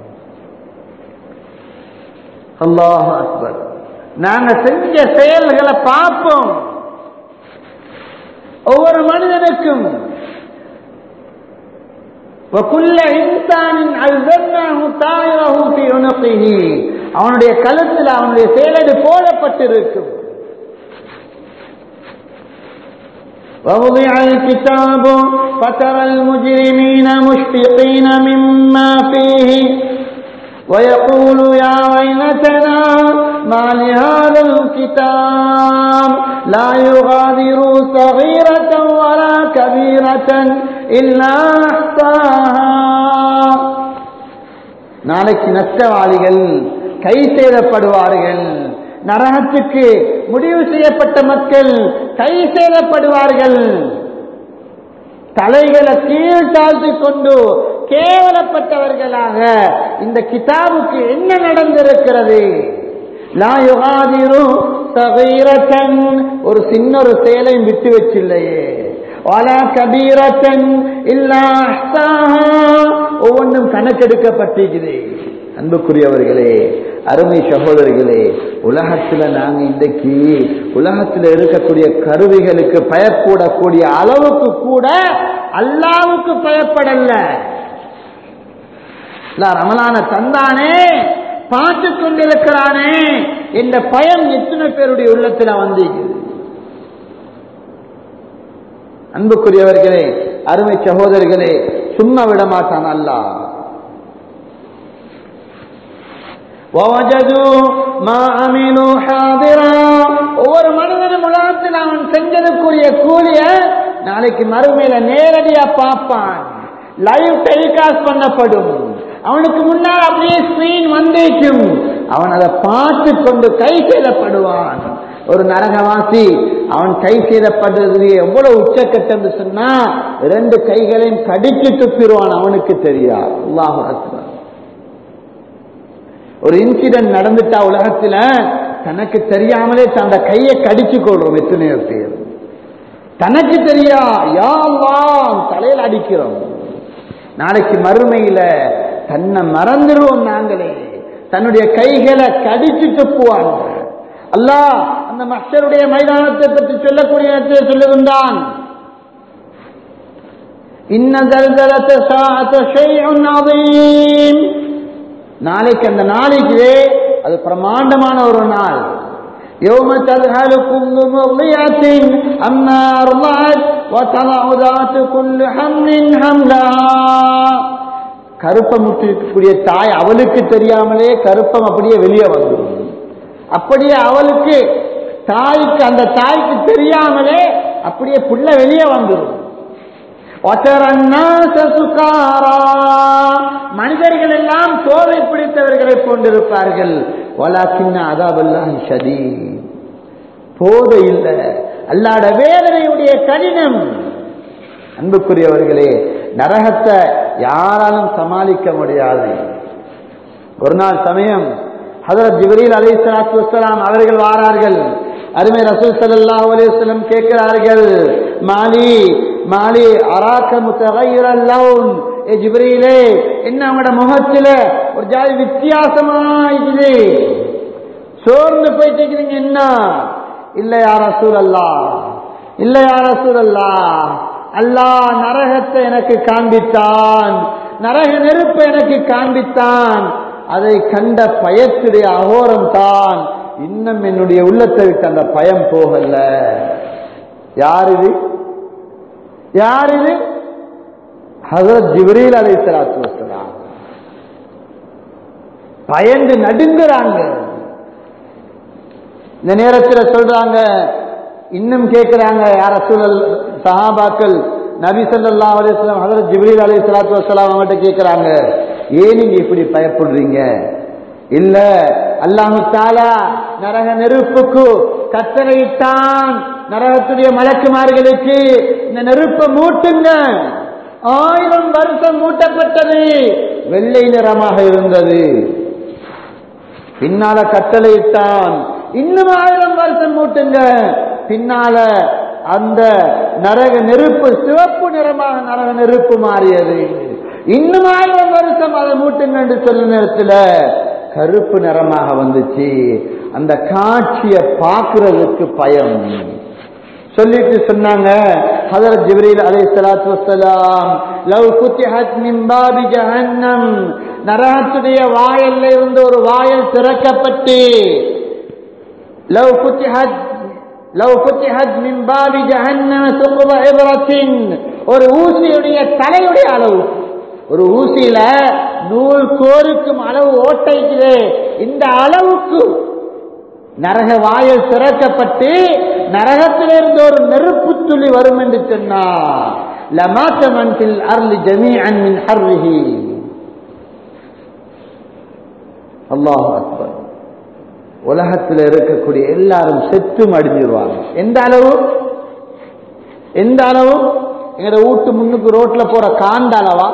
அல்லாஹ் அக்பர் நாங்க செஞ்ச செயல்களை பார்ப்போம் ஒவ்வொரு மனிதனுக்கும் وكل إنسان ألزمناه طائره في عنقه அவனுடைய கழுத்தில் அவனுடைய செயலது போடப்பட்டிருக்கும் ووضع الكتاب فترى المجرمين مشفقين مما فيه ويقول يا ويلتنا ما لهذا الكتاب لا يغادر صغيرة ولا كبيرة إلا أحصاها நாளைக்கு நஷ்டவாளிகள் கை சேதப்படுவார்கள் நரகத்துக்கு முடிவு செய்யப்பட்ட மக்கள் கை சேதப்படுவார்கள் தலைகளை கீழ் தாழ்த்தி கொண்டு கேவலப்பட்டவர்களாக இந்த கிதாபுக்கு என்ன நடந்திருக்கிறது ஒரு சின்ன ஒரு செயலையும் விட்டு வச்சில்லையே ஒவ்வொன்றும் கணக்கெடுக்கப்பட்டிருக்குது அன்புக்குரியவர்களே அருமை சகோதரிகளே உலகத்துல நாங்க இன்றைக்கு உலகத்துல இருக்கக்கூடிய கருவிகளுக்கு பயப்படக்கூடிய அளவுக்கு கூட அல்லாவுக்கு பயப்படல ரமலான தந்தானே பார்த்து கொண்டிருக்கிறானே என்ற பயம் எத்தனை பேருடைய உள்ளத்துல வந்திருக்குது அன்புக்குரியவர்களே அருமை சகோதரிகளே சும்மா விட மாட்டான் அல்லா ஒவ்வொரு மனிதனும் உலகத்தில் அவன் செஞ்சதுக்குரிய கூலிய நாளைக்கு மறுமையில நேரடியா பார்ப்பான் லைவ் டெலிகாஸ்ட் பண்ணப்படும் அவனுக்கு முன்னால் அப்படியே ஸ்கிரீன் வந்தேக்கும் அவன் அதை பார்த்து கொண்டு கை செய்தப்படுவான் ஒரு நரகவாசி அவன் கை செய்தப்படுறது எவ்வளவு உச்சக்கட்டம் சொன்னா ரெண்டு கைகளையும் கடிச்சு துப்பிடுவான் அவனுக்கு தெரியாது அல்லாஹு அக்பர் ஒரு இன்சிடென்ட் நடந்துட்டா உலகத்துல தனக்கு தெரியாமலே அந்த கையை கடிச்சு கொள்றோம் எத்தனையோ பேர் தனக்கு தெரியா யா தலையில் அடிக்கிறோம் நாளைக்கு மறுமையில தன்னை மறந்துடுவோம் நாங்களே தன்னுடைய கைகளை கடிச்சு துப்புவாங்க அல்லாஹ் அந்த மக்களுடைய மைதானத்தை பற்றி சொல்லக்கூடிய நேரத்தில் சொல்லுகின்றான் நாளைக்கு அந்த நாளைக்கு அது பிரமாண்டமான ஒரு நாள் يوم تذهل كل مرضية أما أرضعت وتضع ذات كل حمل حملها கருப்பம் முட்டிருக்கக்கூடிய தாய் அவளுக்கு தெரியாமலே கருப்பம் அப்படியே வெளியே வந்துடும் அப்படியே அவளுக்கு தாய்க்கு அந்த தாய்க்கு தெரியாமலே அப்படியே புள்ள வெளியே வந்துடும் மனிதர்கள் எல்லாம் தோலை பிடித்தவர்களை கொண்டிருப்பார்கள் சதி போதை இல்லை அல்லாட வேதனையுடைய கடினம் அன்புக்குரியவர்களே நரகத்தை யாராலும் சமாளிக்க முடியாது ஒரு நாள் சமயம் ஹதரத் ஜிபரீல் அலி சலாத்து வலாம் அவர்கள் வாரார்கள் அருமை ரசூல் சல்லாஹ் அலிஸ்லம் கேட்கிறார்கள் மாலி மாலி அராக்க முத்தகையுரல் லவுன் ஏ ஜிப்ரீலே என்ன உங்களோட முகத்துல ஒரு ஜாதி வித்தியாசமா இருக்குது சோர்ந்து போயிட்டு இருக்கிறீங்க என்ன இல்ல யார சூழல்லா இல்ல யார சூழல்லா அல்லாஹ் நரகத்தை எனக்கு காண்பித்தான் நரக நெருப்பை எனக்கு காண்பித்தான் அதை கண்ட பயத்துடைய அகோரம் தான் இன்னும் என்னுடைய உள்ளத்தை விட்டு அந்த பயம் போகல யார் இது யார் இது ஹசரத் ஜிப்ரீல் அலை சலாத்து வசலாம் பயந்து நடுங்குறாங்க இந்த நேரத்தில் சொல்றாங்க இன்னும் கேட்கிறாங்க யார சூழல் சஹாபாக்கள் நபி சல்லா அலிஸ்லாம் ஹசரத் ஜிப்ரீல் அலி சலாத்து வசலாம் அவங்ககிட்ட கேட்கிறாங்க ஏன் நீங்க இப்படி பயப்படுறீங்க இல்ல அல்லாஹு தாலா நரக நெருப்புக்கு கத்தரையிட்டான் நரகத்துடைய மலக்குமார்களுக்கு இந்த நெருப்பை மூட்டுங்க ஆயிரம் வருஷம் மூட்டப்பட்டது வெள்ளை நிறமாக இருந்தது பின்னால கட்டளையிட்டான் இன்னும் ஆயிரம் வருஷம் மூட்டுங்க பின்னால அந்த நரக நெருப்பு சிவப்பு நிறமாக நரக நெருப்பு மாறியது இன்னும் ஆயிரம் வருஷம் அதை மூட்டுங்க என்று சொல்ல நேரத்தில் கருப்பு நிறமாக வந்துச்சு அந்த காட்சியை பார்க்கிறதுக்கு பயம் சொல்லிட்டு சொன்னாங்க ஹதரத் ஜிப்ரீல் அலைஹிஸ்ஸலாத்து வஸ்ஸலாம் லவ் குத்திஹத் மின் பாபி ஜஹன்னம் நரகத்துடைய வாயல்ல இருந்து ஒரு வாயல் திறக்கப்பட்டு லவ் குத்திஹத் லவ் குத்திஹத் மின் பாபி ஜஹன்னம் சுகுப இப்ரத்தின் ஒரு ஊசியுடைய தலையுடைய அளவு ஒரு ஊசியில நூல் கோருக்கும் அளவு ஓட்டைக்குது இந்த அளவுக்கு நரக வாயல் திறக்கப்பட்டு நரகத்திலிருந்து ஒரு நெருப்பு துளி வரும் என்று சொன்னா லமாத்த மன்பில் அருள் ஜமீ அன்மின் ஹர்ரிஹி அல்லாஹ் அக்பர் உலகத்தில் இருக்கக்கூடிய எல்லாரும் செத்து மடிஞ்சிருவாங்க எந்த அளவு எந்த அளவு எங்கட வீட்டு முன்னுக்கு ரோட்ல போற காந்த அளவா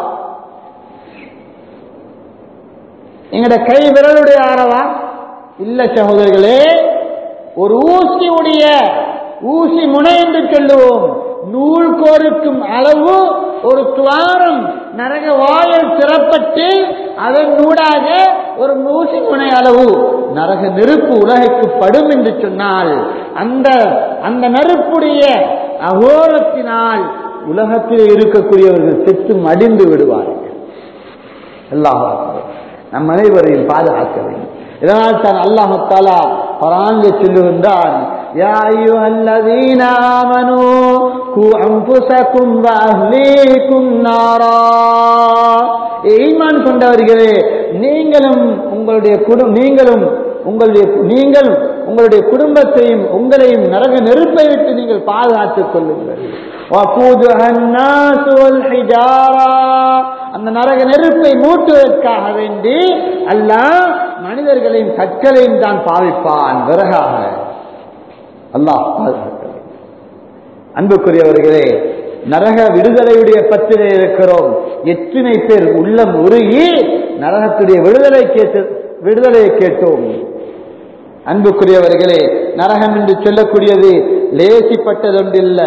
எங்கட கை விரலுடைய அளவா இல்ல சகோதரர்களே ஒரு ஊசியுடைய ஊசி முனை என்று சொல்லுவோம் நூல் கோருக்கும் அளவு ஒரு துவாரம் நரக வாயல் திறப்பட்டு அதன் நூடாக ஒரு ஊசி முனை அளவு நரக நெருப்பு உலகைக்கு படும் என்று சொன்னால் அந்த அந்த நெருப்புடைய அகோரத்தினால் உலகத்தில் இருக்கக்கூடியவர்கள் செத்து மடிந்து விடுவார்கள் அல்லாஹ் நம் அனைவரையும் பாதுகாக்க வேண்டும் இதனால் தான் அல்லாஹு தாலா குரான்ல சொல்லுகின்றான் يا أيها الذين آمنوا قوا أنفسكم وأهليكم نارا ஈமான் கொண்டவர்களே நீங்களும் உங்களுடைய குடும் நீங்களும் உங்களுடைய நீங்கள் உங்களுடைய குடும்பத்தையும் உங்களையும் நரக நெருப்பை விட்டு நீங்கள் பாதுகாத்துக் கொள்ளுங்கள் وقودها الناس والحجارة அந்த நரக நெருப்பை மூட்டுவதற்காக வேண்டி அல்லாஹ் மனிதர்களையும் கற்களையும் தான் பாவிப்பான் விறகாக அல்லாஹ் பாதுகாக்க வேண்டும். அன்புக்குரியவர்களே நரக விடுதலையுடைய பற்றிலே இருக்கிறோம் எத்தனை பேர் உள்ளம் உருகி நரகத்துடைய விடுதலை கேட்டு விடுதலையை கேட்டோம் அன்புக்குரியவர்களே நரகம் என்று சொல்லக்கூடியது லேசிப்பட்டதொன்றில்லை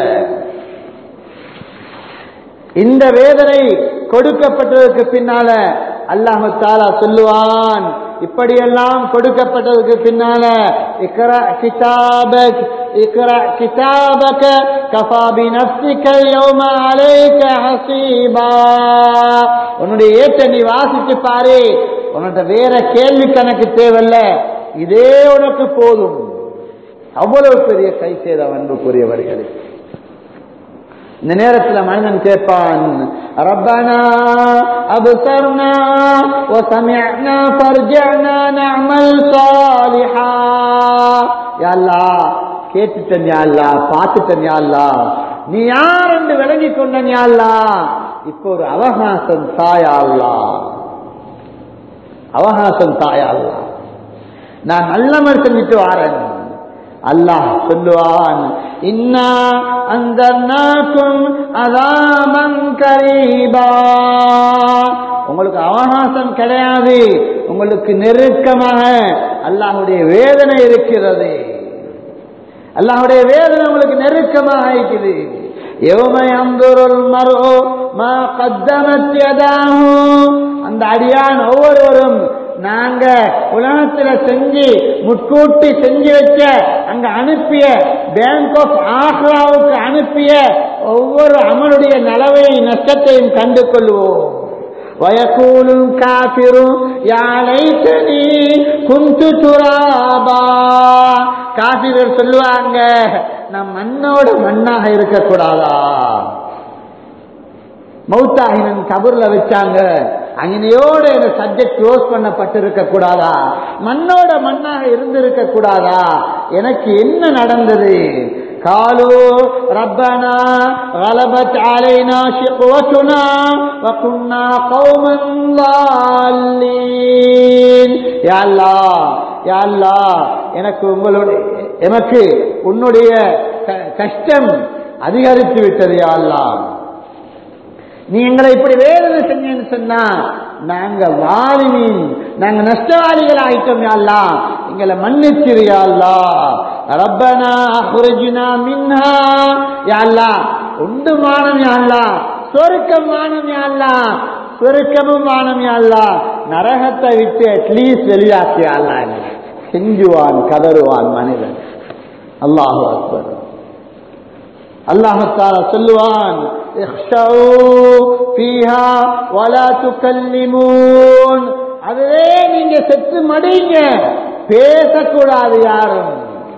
இந்த வேதனை கொடுக்கப்பட்டதற்கு பின்னால அல்லாஹு தாலா சொல்லுவான் இப்படியெல்லாம் கொடுக்கப்பட்டதுக்கு பின்னால இக்ரா கிதாபக் இக்ரா கிதாபக கஃபா பினஃப்ஸிக யௌம அலைக ஹஸீபா உன்னுடைய ஏற்ற நீ வாசிச்சு பாரு உன்கிட்ட வேற கேள்வி கணக்கு தேவையில்ல இதே உனக்கு போதும் அவ்வளவு பெரிய கை செய்த அன்புக்குரியவர்களே இந்த நேரத்தில் மனிதன் கேட்பான் ரப்பனா அபுசர்னா وسمعنا فرجعنا نعمل صالحا يا الله கேட்டுட்டேன் யா அல்லாஹ் பார்த்துட்டேன் யா அல்லாஹ் நீ யார் என்று விளங்கி கொண்டன் யா அல்லாஹ் இப்போ ஒரு அவகாசம் தாயா அல்லாஹ் அவகாசம் தாயா அல்லாஹ் நான் நல்லமல் செஞ்சுட்டு வாரேன் அல்லாஹ் சொல்லுவான் இன்னா அந்த அதாமன் கரீபா உங்களுக்கு அவகாசம் கிடையாது உங்களுக்கு நெருக்கமாக அல்லாஹுடைய வேதனை இருக்கிறது அல்லாஹுடைய வேதனை உங்களுக்கு நெருக்கமாக இருக்குது எவமை அந்தொருள் மரோ மா கத்தமத்தியதாகோ அந்த அடியான் ஒவ்வொருவரும் நாங்க உலகத்துல செஞ்சு முட்கூட்டி செஞ்சு வச்ச அங்க அனுப்பிய பேங்க் ஆஃப் ஆக்ராவுக்கு அனுப்பிய ஒவ்வொரு அமலுடைய நலவை நஷ்டத்தையும் கண்டு கொள்வோம் வயக்கூலும் காபிரும் யாழைத்தனி குந்து துராபா காபிரர் சொல்லுவாங்க நான் மண்ணோட மண்ணாக இருக்கக்கூடாதா மௌத்தாகினன் கபூர்ல வச்சாங்க அங்கனையோட இந்த சப்ஜெக்ட் க்ளோஸ் பண்ணப்பட்டிருக்க கூடாதா மண்ணோட மண்ணாக இருந்திருக்க கூடாதா எனக்கு என்ன நடந்தது قالوا ربنا غلبت علينا شقوتنا وكنا قوما ضالين يا الله يا الله எனக்கு உங்களுடைய எனக்கு உன்னுடைய க- கஷ்டம் அதிகரித்து விட்டது யா அல்லாஹ் நீ எங்களை இப்படி வேதனை செஞ்சேன்னு சொன்னா நாங்க வாலிமீன் நாங்க நஷ்டவாளிகள் ஆயிட்டோம் யா அல்லாஹ் எங்களை மன்னிச்சிரு யா அல்லாஹ் ரப்பனா அஹ்ரிஜ்னா மின்ஹா யா அல்லாஹ் உண்டு மானம் யா அல்லாஹ் சொருக்கம் மானம் யா அல்லாஹ் சொருக்கமும் மானம் யா அல்லாஹ் நரகத்தை விட்டு அட்லீஸ்ட் வெளியாக்கி யா அல்லாஹ் எங்களை. கெஞ்சுவான் கதறுவான் மனிதன் அல்லாஹு அக்பர் அல்லாஹால சொல்லுவான் اخشعوا فيها ولا تكلمون அதுவே நீங்க செத்து மடிங்க பேசக்கூடாது யாரும்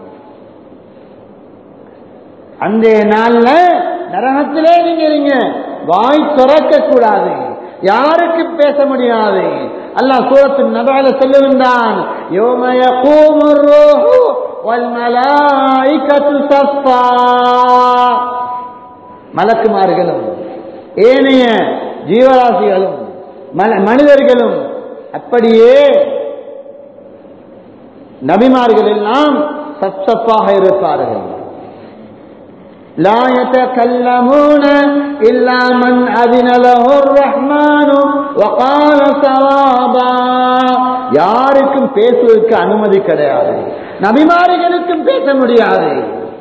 அந்த நாள்ல நரகத்திலே நீங்க இருங்க வாய் திறக்க கூடாது யாருக்கு பேச முடியாது அல்லாஹ் சூரத்து நபால சொல்லுகின்றான் யோம யகூமு الروح والملائكة صفا மலக்குமார்களும் ஏனைய ஜீவராசிகளும் மல- மனிதர்களும் அப்படியே நபிமார்கள் எல்லாம் சப்சப்பாக இருப்பார்கள் لا يتكلمون إلا من أذن له الرحمن وقال صوابا யாருக்கும் பேசுவதற்கு அனுமதி கிடையாது நபிமார்களுக்கும் பேச முடியாது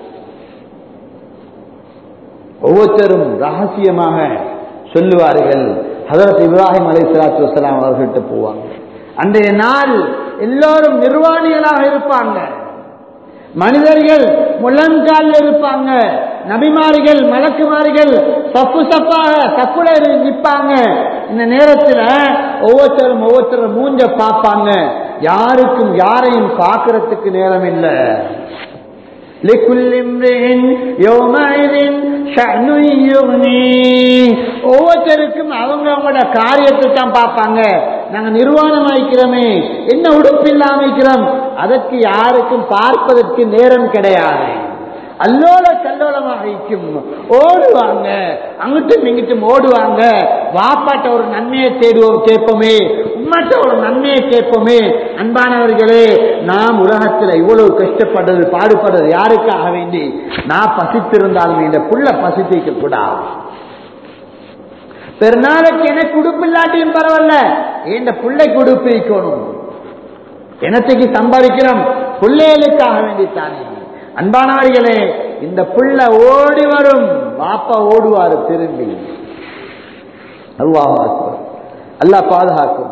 ஒவ்வொருத்தரும் ரகசியமாக சொல்லுவார்கள் ஹதரத் இப்ராஹிம் அலை சலாத்து வசலாம் அவர்கள்ட்ட போவாங்க அன்றைய நாள் எல்லோரும் நிர்வாணிகளாக இருப்பாங்க மனிதர்கள் முழங்கால் இருப்பாங்க நபிமார்கள் மலக்குமார்கள் சப்பு சப்பாக சப்புல நிற்பாங்க இந்த நேரத்துல ஒவ்வொருத்தரும் ஒவ்வொருத்தரும் மூஞ்ச பார்ப்பாங்க யாருக்கும் யாரையும் பார்க்கறதுக்கு நேரம் இல்லை لكل امرئ يومئذ شأن يغنيه ஒவ்வொருத்தருக்கும் அவங்க அவங்களோட காரியத்தை தான் பார்ப்பாங்க நாங்க நிர்வாணம் ஆயிக்கிறோமே என்ன உடுப்பு இல்லாம இருக்கிறோம் அதற்கு யாருக்கும் பார்ப்பதற்கு நேரம் கிடையாது அல்லோல கல்லோலமாக இருக்கும் ஓடுவாங்க அங்கிட்டும் இங்கிட்டும் ஓடுவாங்க வாப்பாட்ட ஒரு நன்மையை தேடுவோம் கேட்போமே உம்மட்ட ஒரு நன்மையை கேட்போமே அன்பானவர்களே நாம் உலகத்துல இவ்வளவு கஷ்டப்படுறது பாடுபடுறது யாருக்காக வேண்டி நான் பசித்திருந்தாலும் இந்த புள்ள பசித்திக்க கூடாது பெருநாளைக்கு எனக்கு உடுப்பு இல்லாட்டியும் பரவாயில்ல இந்த பிள்ளைக்கு உடுப்பு இருக்கணும் எனத்துக்கு சம்பாதிக்கிறோம் பிள்ளைகளுக்காக வேண்டித்தானே அன்பானவர்களே இந்த புள்ள ஓடி வரும் பாப்பா ஓடுவாரு திரும்பி அல்லாஹ் அக்பர். அல்லாஹ் பாதுகாக்கும்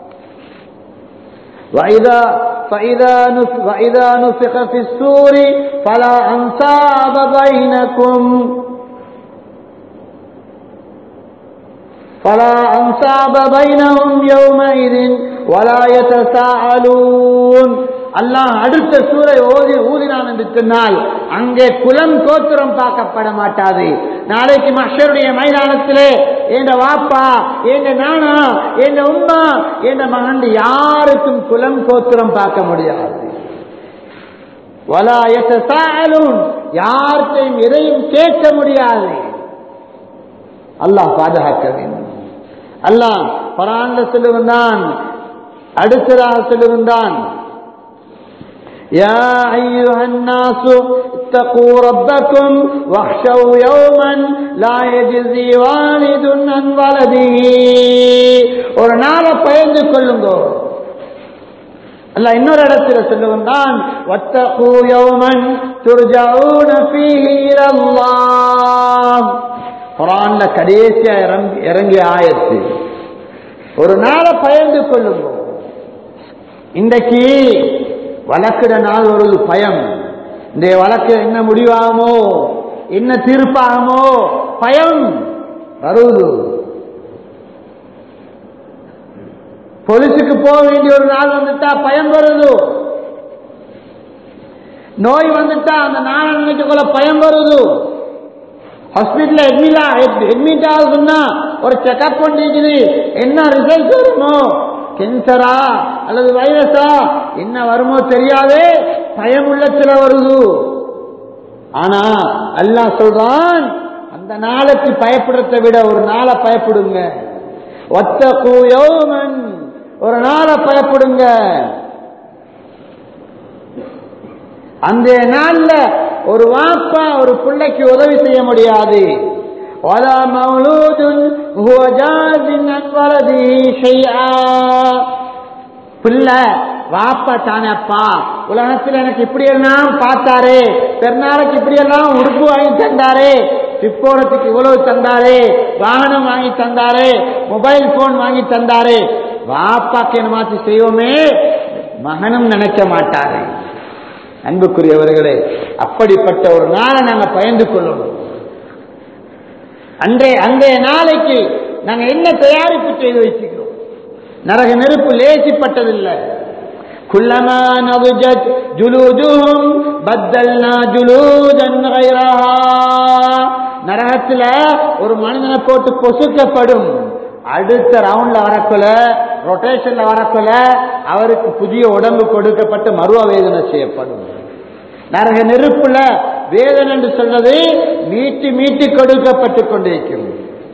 وإذا فإذا نف- وإذا نفخ في السور فلا أنساب بينكم فلا أنساب بينهم يومئذ ولا يتساءلون அல்லாஹ் அடுத்த சூரை ஓதி ஊதினான் என்று சொன்னால் அங்கே குலம் கோத்திரம் பார்க்கப்பட மாட்டாது நாளைக்கு மஷருடைய மைதானத்திலே என்ற வாப்பா என்ற நானா என்ற உம்மா என்ற மகன் யாருக்கும் குலம் கோத்திரம் பார்க்க முடியாது வலா யத்தசாஅலூன் யார்கிட்டையும் எதையும் கேட்க முடியாது அல்லாஹ் பாதுகாக்க வேண்டும் அல்லாஹ் பரான்ல சொல்லுகின்றான் அடுத்ததாக சொல்லுகின்றான் يا أيها الناس اتقوا ربكم واخشوا يوما لا يجزي والد عن ولده ஒரு நாளை பயந்து கொள்ளுங்கோ அல்ல இன்னொரு இடத்துல சொல்லுகின்றான் வத்தகு யௌமன் துர்ஜஊன ஃபீஹி இலல்லாஹ் குர்ஆன்ல கடைசியா இறங்கி இறங்கிய ஆயத்து ஒரு நாளை பயந்து கொள்ளுங்க இன்றைக்கு வழக்கிட நாள் ஒரு பயம் இந்த வழக்கு என்ன முடிவாகுமோ என்ன தீர்ப்பாகுமோ பயம் வருவது போலீஸுக்கு போக வேண்டிய ஒரு நாள் வந்துட்டா பயம் வருது நோய் வந்துட்டா அந்த நாளை நினைக்கக்குள்ள பயம் வருது ஹாஸ்பிட்டல் அட்மிட் அட்மிட் ஆகுதுன்னா ஒரு செக்அப் பண்ணிக்குது என்ன ரிசல்ட் வருமோ கேன்சரா அல்லது வைரஸா என்ன வருமோ தெரியாதே பயம் உள்ளத்துல வருது ஆனா அல்லாஹ் சொல்றான் அந்த நாளைக்கு பயப்படுறதை விட ஒரு நாளை பயப்படுங்க ஒத்தகு யௌமன் ஒரு நாளை பயப்படுங்க அந்த நாள்ல ஒரு வாப்பா ஒரு பிள்ளைக்கு உதவி செய்ய முடியாது ولا مولود هو جاز عن ولده شيئا பிள்ளை வாப்பா தானப்பா உலகத்துல எனக்கு இப்படி எல்லாம் பார்த்தாரே பெருநாளைக்கு இப்படி எல்லாம் உடுப்பு வாங்கி தந்தாரே ட்ரிப்போடத்துக்கு இவ்வளவு தந்தாரே வாகனம் வாங்கி தந்தாரே மொபைல் போன் வாங்கி தந்தாரே வாப்பாக்கு என்ன மாத்தி செய்வோமே மகனும் நினைக்க மாட்டாரே அன்புக்குரியவர்களே அப்படிப்பட்ட ஒரு நாளை நாங்க பயந்து கொள்ளணும் அன்றைய அன்றைய நாளைக்கு நாங்க என்ன தயாரிப்பு செய்து வச்சுக்கிறோம் நரக நெருப்பு லேசிப்பட்டதில்லை குல்லமா நதுஜத் ஜுலூதுஹும் பத்தல்னா ஜுலூதன் கைரஹா நரகத்துல ஒரு மனிதனை போட்டு பொசுக்கப்படும் அடுத்த ரவுண்ட்ல வரக்குள்ள ரொட்டேஷன்ல வரக்குள்ள அவருக்கு புதிய உடம்பு கொடுக்கப்பட்டு மருவ வேதனை செய்யப்படும் நரக நெருப்புல வேதனை என்று சொல்றது மீட்டி மீட்டி கொடுக்கப்பட்டு கொண்டிருக்கும்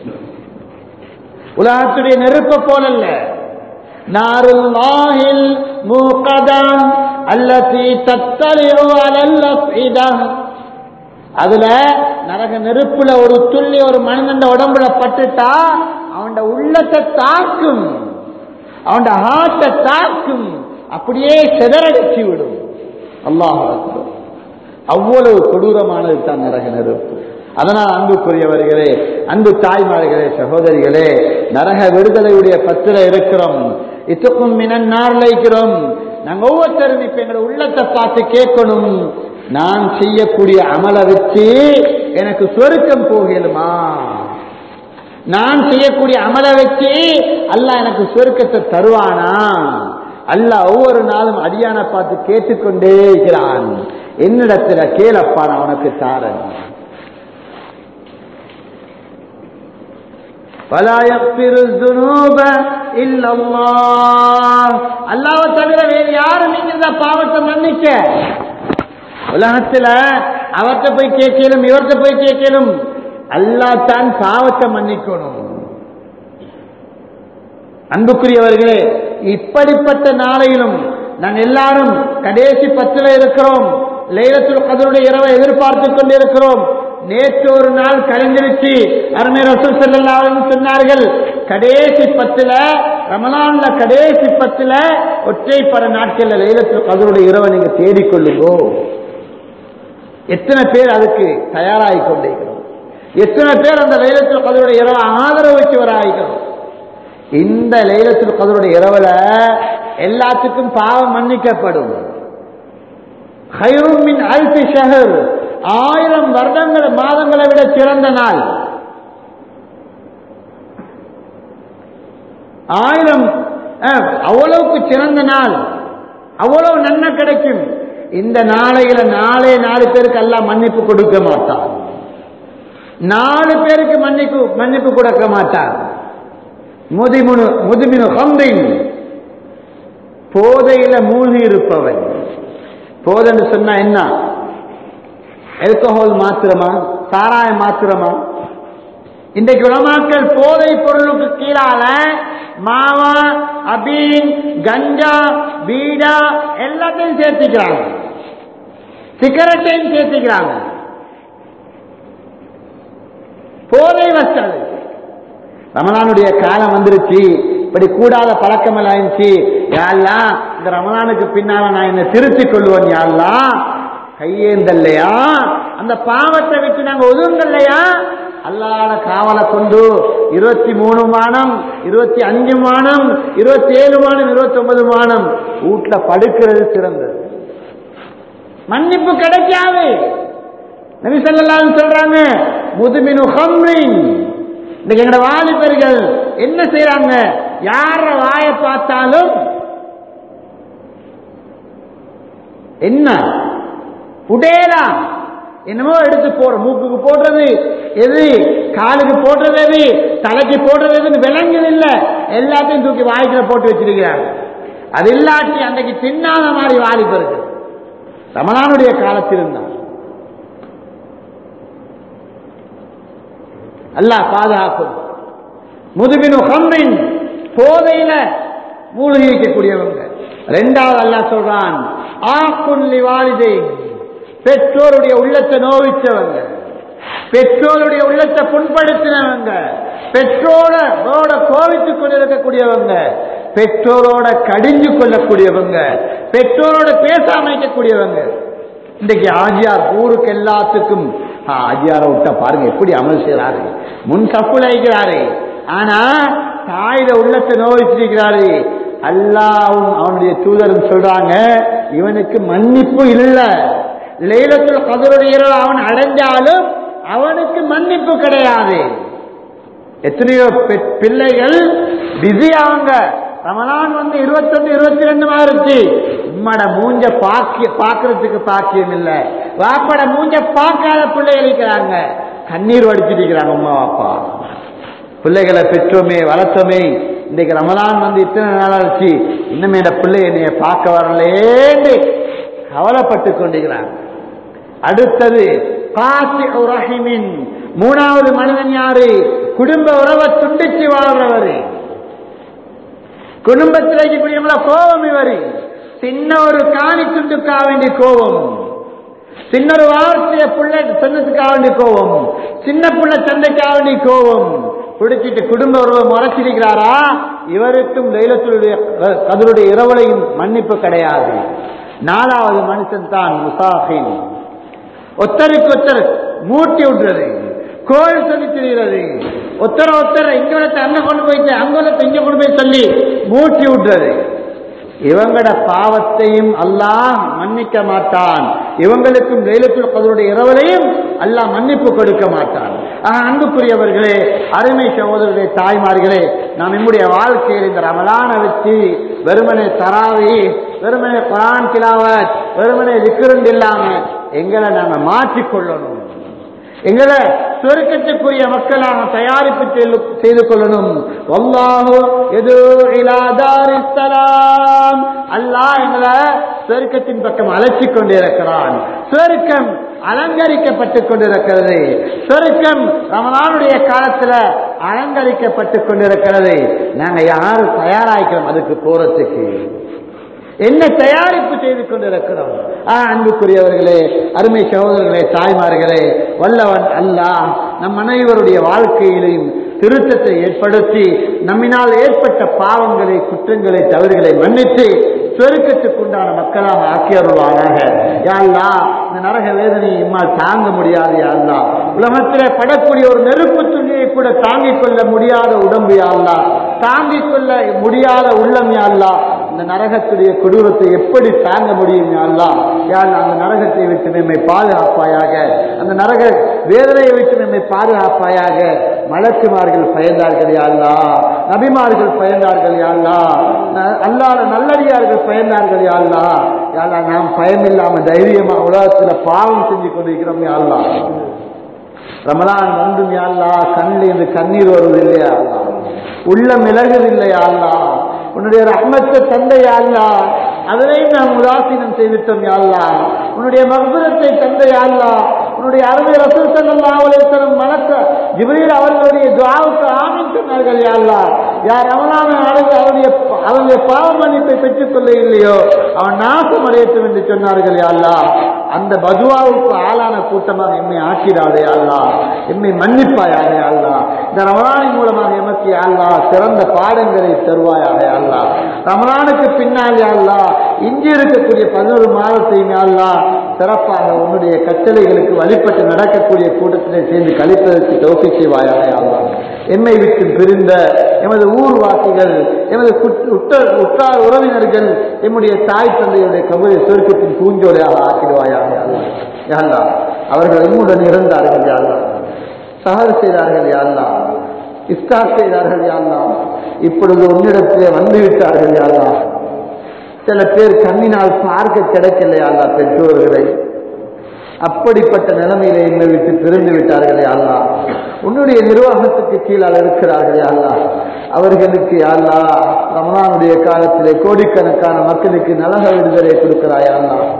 உலகத்துடைய நெருப்பை போலல்ல நாருல்லாஹில் மூகதான் அல்லதி தத்தலிஉ அலல் அஃஇதா அதுல நரக நெருப்புல ஒரு துள்ளி ஒரு மனிதன் உடம்புல பட்டுட்டா அவன் உள்ளத்தை தாக்கும் அவன் ஹார்ட்டை தாக்கும் அப்படியே சிதறடிச்சு விடும் அல்லாஹ் அவ்வளவு கொடூரமானது தான் நரக நெருப்பு அதனால் அன்புக்குரியவர்களே அன்பு தாய்மார்களே சகோதரிகளே நரக விடுதலையுடைய பத்திர இருக்கிறோம் இத்துக்கும் மினன் நார்ல இருக்கிறோம் நாங்க ஒவ்வொருத்தரும் இப்ப எங்களை உள்ளத்தை பார்த்து கேட்கணும் நான் செய்யக்கூடிய அமலை வச்சு எனக்கு சொருக்கம் போகலுமா நான் செய்யக்கூடிய அமலை வச்சு அல்லாஹ் எனக்கு சொருக்கத்தை தருவானா அல்லாஹ் ஒவ்வொரு நாளும் அடியான பார்த்து கேட்டுக்கொண்டே இருக்கிறான் என்னிடத்துல கேளப்பா நான் உனக்கு தாரன் அல்லாவை தவிர வேறு யாரும் நீங்க இந்த பாவத்தை மன்னிக்க உலகத்துல அவர்கிட்ட போய் கேட்கலும் இவர்கிட்ட போய் கேட்கலும் அல்லா தான் பாவத்தை மன்னிக்கணும் அன்புக்குரியவர்களே இப்படிப்பட்ட நாளையிலும் நாங்க எல்லாரும் கடைசி பத்துல இருக்கிறோம் லைலத்துல் கதருடைய இரவை எதிர்பார்த்து கொண்டிருக்கிறோம் நேற்று ஒரு நாள் கழிஞ்சிருச்சு அருமை ரசூல் செல்லல்லாவும் சொன்னார்கள் கடைசி பத்துல ரமலான்ல கடைசி பத்துல ஒற்றைப்பட நாட்கள்ல லைலத்துல் கதருடைய இரவை நீங்க தேடிக்கொள்ளுங்கோ எத்தனை பேர் அதுக்கு தயாராகி கொண்டிருக்கிறோம் எத்தனை பேர் அந்த லைலத்துல் கதருடைய இரவை ஆதரவு வச்சவராகிறோம் இந்த லைலத்துல் கதருடைய இரவுல எல்லாத்துக்கும் பாவம் மன்னிக்கப்படும் ஹைரும் மின் அல்பி ஷஹர் ஆயிரம் வருடங்கள் மாதங்களை விட சிறந்த நாள் ஆயிரம் அஹ், அவ்வளவுக்கு சிறந்த நாள் அவ்வளவு நன்மை கிடைக்கும் இந்த நாளையில நாளே நாலு பேருக்கு எல்லாம் மன்னிப்பு கொடுக்க மாட்டான் நாலு பேருக்கு மன்னிப்பு மன்னிப்பு கொடுக்க மாட்டான் முதிமுனு முதுமினு ஹம்பின் போதையில மூழ்கி இருப்பவன் போதைன்னு சொன்னா என்ன ஆல்கஹால் மாத்திரமா சாராயம் மாத்திரமா இன்றைக்கு உலமாக்கள் போதை பொருளுக்கு கீழால மாவா அபீன் கஞ்சா பீடா எல்லாத்தையும் சேர்த்துக்கிறாங்க சிகரெட்டையும் சேர்த்துக்கிறாங்க போதை வசல் ரமலானுடைய காலம் வந்துருச்சு இப்படி கூடாத பழக்கம் எல்லாம் இருந்துச்சு யாரெல்லாம் இந்த ரமலானுக்கு பின்னால நான் என்ன திருத்திக் கொள்வேன் யாரெல்லாம் கையேந்தல்லையா அந்த பாவத்தை விட்டு நாங்க ஒதுங்கல்லையா அல்லாட காவலை கொண்டு இருபத்தி மூணு மானம் இருபத்தி அஞ்சு மானம் இருபத்தி ஏழு மானம் இருபத்தி ஒன்பது மானம் வீட்டுல படுக்கிறது சிறந்தது மன்னிப்பு கிடைக்காது நபி ஸல்லல்லாஹு சொல்றாங்க முதுமினு ஹம்ரின் இன்னைக்கு எங்கட வாலிபர்கள் என்ன செய்யறாங்க யார வாய பார்த்தாலும் என்ன உடேரா என்னமோ எடுத்து போற மூக்குக்கு போடுறது எது காலுக்கு போடுறது எது தலைக்கு போடுறது எதுன்னு விளங்குது இல்ல எல்லாத்தையும் தூக்கி வாய்க்குள்ள போட்டு வச்சிருக்கிறாங்க அது இல்லாட்டி அன்றைக்கு தின்னாத மாதிரி வாலிபர்கள் ரமலானுடைய காலத்தில் இருந்தான் அல்லாஹ் பாதுகாக்கும் முதுபின் ஹம்மின் போதையில மூழ்கி இருக்கக்கூடியவங்க ரெண்டாவது அல்லாஹ் சொல்றான் ஆக்குள்ளி வாலிதை பெற்றோருடைய உள்ளத்தை நோவிச்சவங்க பெற்றோருடைய உள்ளத்தை புண்படுத்தினவங்க பெற்றோரோட கோவித்துக் கொண்டிருக்கக்கூடியவங்க பெற்றோரோட கடிஞ்சு கொள்ளக்கூடியவங்க பெற்றோரோட பேசாம இருக்கக்கூடியவங்க இன்றைக்கு ஆஜியார் ஊருக்கு எல்லாத்துக்கும் ஆ, ஆஜியாரை விட்டா பாருங்க எப்படி அமல் செய்யறாரு முன் கப்புல இருக்கிறாரு ஆனா தாயில உள்ளத்தை நோவிச்சிருக்கிறாரு அல்லாவும் அவனுடைய தூதரும் சொல்றாங்க இவனுக்கு மன்னிப்பு இல்ல லைலத்துல் கதருடைய இரவு அவன் அடைஞ்சாலும் அவனுக்கு மன்னிப்பு கிடையாது எத்தனையோ பெ- பிள்ளைகள் பிஸி ஆகுங்க ரமலான் வந்து இருபத்தொன்னு இருபத்தி ரெண்டு மாறிச்சு உம்மட மூஞ்ச பாக்கிய பாக்குறதுக்கு பாக்கியம் இல்ல வாப்பட மூஞ்ச பார்க்காத பிள்ளைகள் இருக்கிறாங்க கண்ணீர் வடிச்சிட்டு இருக்கிறாங்க அம்மா அப்பா பிள்ளைகளை பெற்றோமே வளர்த்தோமே இன்னைக்கு ரமலான் வந்து இத்தனை நாள் ஆச்சு இன்னுமே இந்த பிள்ளை என்னைய பார்க்க வரலேன்னு கவலைப்பட்டு கொண்டிருக்கிறாங்க அடுத்தது காசி ரஹிமின் மூணாவது மனிதன் யாரு குடும்ப உறவை துண்டிச்சு வாழ்றவரு குடும்பத்தில் இருக்கக்கூடியவங்கள கோபம் இவரு சின்ன ஒரு காணி துண்டுக்காக வேண்டிய கோபம் சின்ன ஒரு வார்த்தைய பிள்ளை சொன்னதுக்காக வேண்டிய கோபம் சின்ன பிள்ளை சண்டைக்காக வேண்டிய கோபம் பிடிச்சிட்டு குடும்ப உறவை முறைச்சிருக்கிறாரா இவருக்கும் லைலத்துடைய கதருடைய இரவலையும் மன்னிப்பு கிடையாது நாலாவது மனுஷன் தான் முசாஃபின் ஒத்தருக்கு ஒத்தர் மூட்டி விடுறது கோல் சொல்லி திரிகிறது ஒத்தர ஒத்தர இங்க விடத்தை அங்க கொண்டு போயிட்டு அங்க விடத்தை இங்க கொண்டு போய் சொல்லி மூட்டி விடுறது இவங்கட பாவத்தையும் அல்லாஹ் மன்னிக்க மாட்டான் இவங்களுக்கும் லைலத்துல் கதருடைய இரவலையும் அல்லாஹ் மன்னிப்பு கொடுக்க மாட்டான் ஆக அன்புக்குரியவர்களே அருமை சகோதரர்களே தாய்மார்களே நாம் நம்முடைய வாழ்க்கையில் இந்த ரமலான வச்சு வெறுமனே தராவி வெறுமனே குரான் திலாவத் வெறுமனே விக்கிரண்டு இல்லாம எங்களை நாங்க மாற்றிக்கொள்ளணும் எங்களை சொருக்கத்துக்குரிய மக்களாக தயாரிப்பு செய்து- செய்து கொள்ளணும் வல்லாஹு எது இலாதாரிஸ்ஸலாம் அல்லாஹ் எங்களை சொருக்கத்தின் பக்கம் அழைச்சிக் கொண்டிருக்கிறான் சொருக்கம் அலங்கரிக்கப்பட்டுக் கொண்டிருக்கிறது சொருக்கம் ரமலானுடைய காலத்துல அலங்கரிக்கப்பட்டுக் கொண்டிருக்கிறது நாங்க யாரு தயாராகிறோம் அதுக்கு போறதுக்கு என்ன தயாரிப்பு செய்து கொண்டிருக்கிறோம் ஆ, அன்புக்குரியவர்களே அருமை சகோதரர்களே தாய்மார்களே வல்லவன் அல்லாஹ் நம் அனைவருடைய வாழ்க்கையிலையும் திருத்தத்தை ஏற்படுத்தி நம்மினால் ஏற்பட்ட பாவங்களை குற்றங்களை தவறுகளை மன்னித்து சொருக்கத்துக்குண்டான மக்களாக ஆக்கியருள்வாராக யாழ்லா இந்த நரக வேதனையை இம்மால் தாங்க முடியாது யாழ்லா உலகத்திலே படக்கூடிய ஒரு நெருப்பு துணியை கூட தாங்கிக் கொள்ள முடியாத உடம்பு யாழ்லா தாங்கிக் கொள்ள முடியாத உள்ளம் யாழ்லா இந்த நரகத்துடைய கொடூரத்தை எப்படி தாங்க முடியும் யாழ்லா யாழ் அந்த நரகத்தை விட்டு நம்மை பாதுகாப்பாயாக அந்த நரக வேதனையை விட்டு நம்மை பாதுகாப்பாயாக மலக்குமார்கள் பயந்தார்கள் யாழ்லா நபிமார்கள் பயந்தார்கள் யாழ்லா ந- அல்லாத நல்லடியார்கள் பயந்தார்கள் யாழ்லா யாழ்லா நாம் பயமில்லாம தைரியமா உலகத்துல பாவம் செஞ்சு கொண்டிருக்கிறோம் யாழ்லா ரமலான் வந்தும் யாழ்லா கண்ணில் இருந்து கண்ணீர் வருவது இல்லையா அல்லா உள்ளம் இலகுதில்லையா அல்லா உன்னுடைய ரஹ்மத்தை தந்தையா அல்லா அதனையும் நாம் உதாசீனம் செய்துட்டோம் யாழ்லா உன்னுடைய மகபுரத்தை தந்தையா அல்லா உன்னுடைய அருமை ரசூல் ஸல்லல்லாஹு அலைஹி வஸல்லம் மலக்க ஜிப்ரீல் அவர்களுடைய துஆவுக்கு ஆமீன் சொன்னார்கள் யா அல்லாஹ் யார் அவனான அடைந்து அவனுடைய அவனுடைய பாவ மன்னிப்பை பெற்றுக் கொள்ள இல்லையோ அவன் நாசம் அடையட்டும் என்று சொன்னார்கள் யா அல்லாஹ் அந்த பதுவாவுக்கு ஆளான கூட்டமாக எம்மை ஆக்கிடாதே அல்லா எம்மை மன்னிப்பாயாக அல்லா இந்த ரமலானின் மூலமாக எமக்கு அல்லா சிறந்த பாடங்களை தருவாயாக அல்லா ரமலானுக்கு பின்னால் அல்லா இங்கு இருக்கக்கூடிய பதினோரு மாதத்தையும் அல்லா சிறப்பாக உன்னுடைய கட்டளைகளுக்கு வழிபட்டு நடக்கக்கூடிய கூட்டத்திலே சேர்ந்து கழிப்பதற்கு தோக்கி செய்வாயாக அல்லா எம்மை விட்டு பிரிந்த எமது ஊர்வாசிகள் எமது குட்- உற்ற- உற்றார் உறவினர்கள் எம்முடைய தாய் தந்தையுடைய கபரை சுருக்கத்தின் பூஞ்சோலையாக ஆக்கிடுவாயாக அல்லா யாழ்லா அவர்கள் எம்முடன் இருந்தார்கள் யாழ்லா சஹர் செய்தார்கள் யாழ்லா இஸ்தார் செய்தார்கள் யாழ்லா இப்பொழுது உன்னிடத்திலே வந்து விட்டார்கள் யாழ்லா சில பேர் கண்ணினால் பார்க்க கிடைக்கல யாழ்லா பெற்றோர்களை அப்படிப்பட்ட நிலைமையில என்னை விட்டு பிரிந்து விட்டார்களே அல்லா உன்னுடைய நிர்வாகத்துக்கு கீழால் இருக்கிறார்களே அல்லா அவர்களுக்கு அல்லா ரமணானுடைய காலத்திலே கோடிக்கணக்கான மக்களுக்கு நலக விடுதலை கொடுக்கிறாய் அல்லா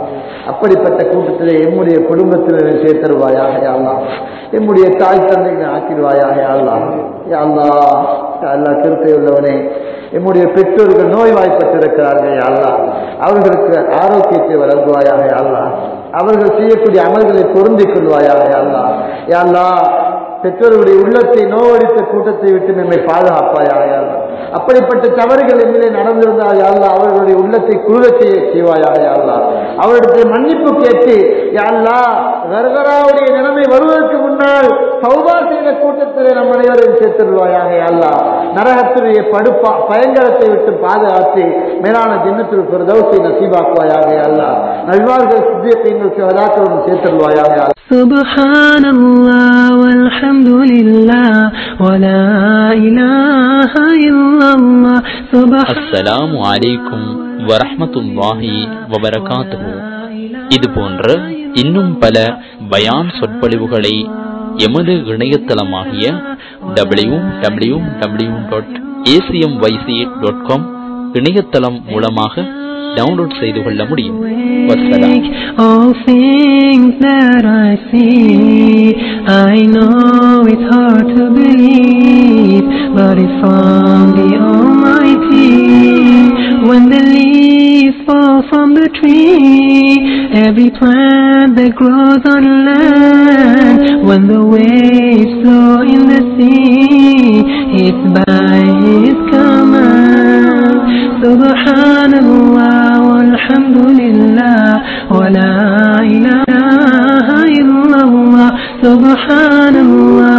அப்படிப்பட்ட கூட்டத்திலே எம்முடைய குடும்பத்தினரை சேர்த்தருவாயாக யாழ்லா எம்முடைய தாய் தந்தைகளை ஆக்கிடுவாயாக யாழ்லா யாழ்லா யாழ்லா கிருப்பை உள்ளவனே எம்முடைய பெற்றோர்கள் நோய்வாய்ப்பட்டிருக்கிறார்கள் யாழ்லா அவர்களுக்கு ஆரோக்கியத்தை வழங்குவாயாக யாழ்லா அவர்கள் செய்யக்கூடிய அமல்களை பொருந்திக் கொள்வாயாக யாழ்லா யாழ்லா பெற்றோர்களுடைய உள்ளத்தை நோவடித்த கூட்டத்தை விட்டு நம்மை பாதுகாப்பாயாக யாழ்லா அப்படிப்பட்ட தவறுகள் எம்மிலே நடந்திருந்தால் யாழ்லா அவர்களுடைய உள்ளத்தை குளிரச் செய்ய செய்வாயாக யாழ்லா அவரிடத்தை மன்னிப்பு கேட்டு யாழ்லா கர்கராவுடைய நிலைமை வருவதற்கு முன்னால் சௌபா செய்த கூட்டத்திலே நம் அனைவரையும் சேர்த்துருவாயாக யாழ்லா நரகத்துடைய படுப்பா பயங்கரத்தை விட்டு பாதுகாத்து மேலான ஜின்னத்தில் பிரதோசை நசீபாக்குவாயாக யாழ்லா நல்வார்கள் சித்தியங்கள் சதாக்களுடன் சேர்த்துருவாயாக யாழ்லா سبحان الله والحمد لله ولا إله إلا الله سبحان அஸ்ஸலாமு அலைக்கும் வரஹ்மத்துல்லாஹி வபரகாத்துஹு இது போன்ற இன்னும் பல பயான் சொற்பொழிவுகளை எமது இணையதளமாகிய W W W dot ACM YC dot com இணையதளம் மூலமாக டவுன்லோட் செய்து கொள்ள முடியும் வஸ்ஸலாம் All things that I see, I know it's hard to believe, but it's from the Almighty. When the leaves fall from the tree, every plant that grows on land, when the waves flow in the sea, it's by His command. Subhanallah walhamdulillah wa la ilaha illallah. Subhanallah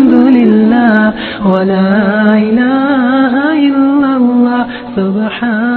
walhamdulillah wa la ilaha illallah. Subhan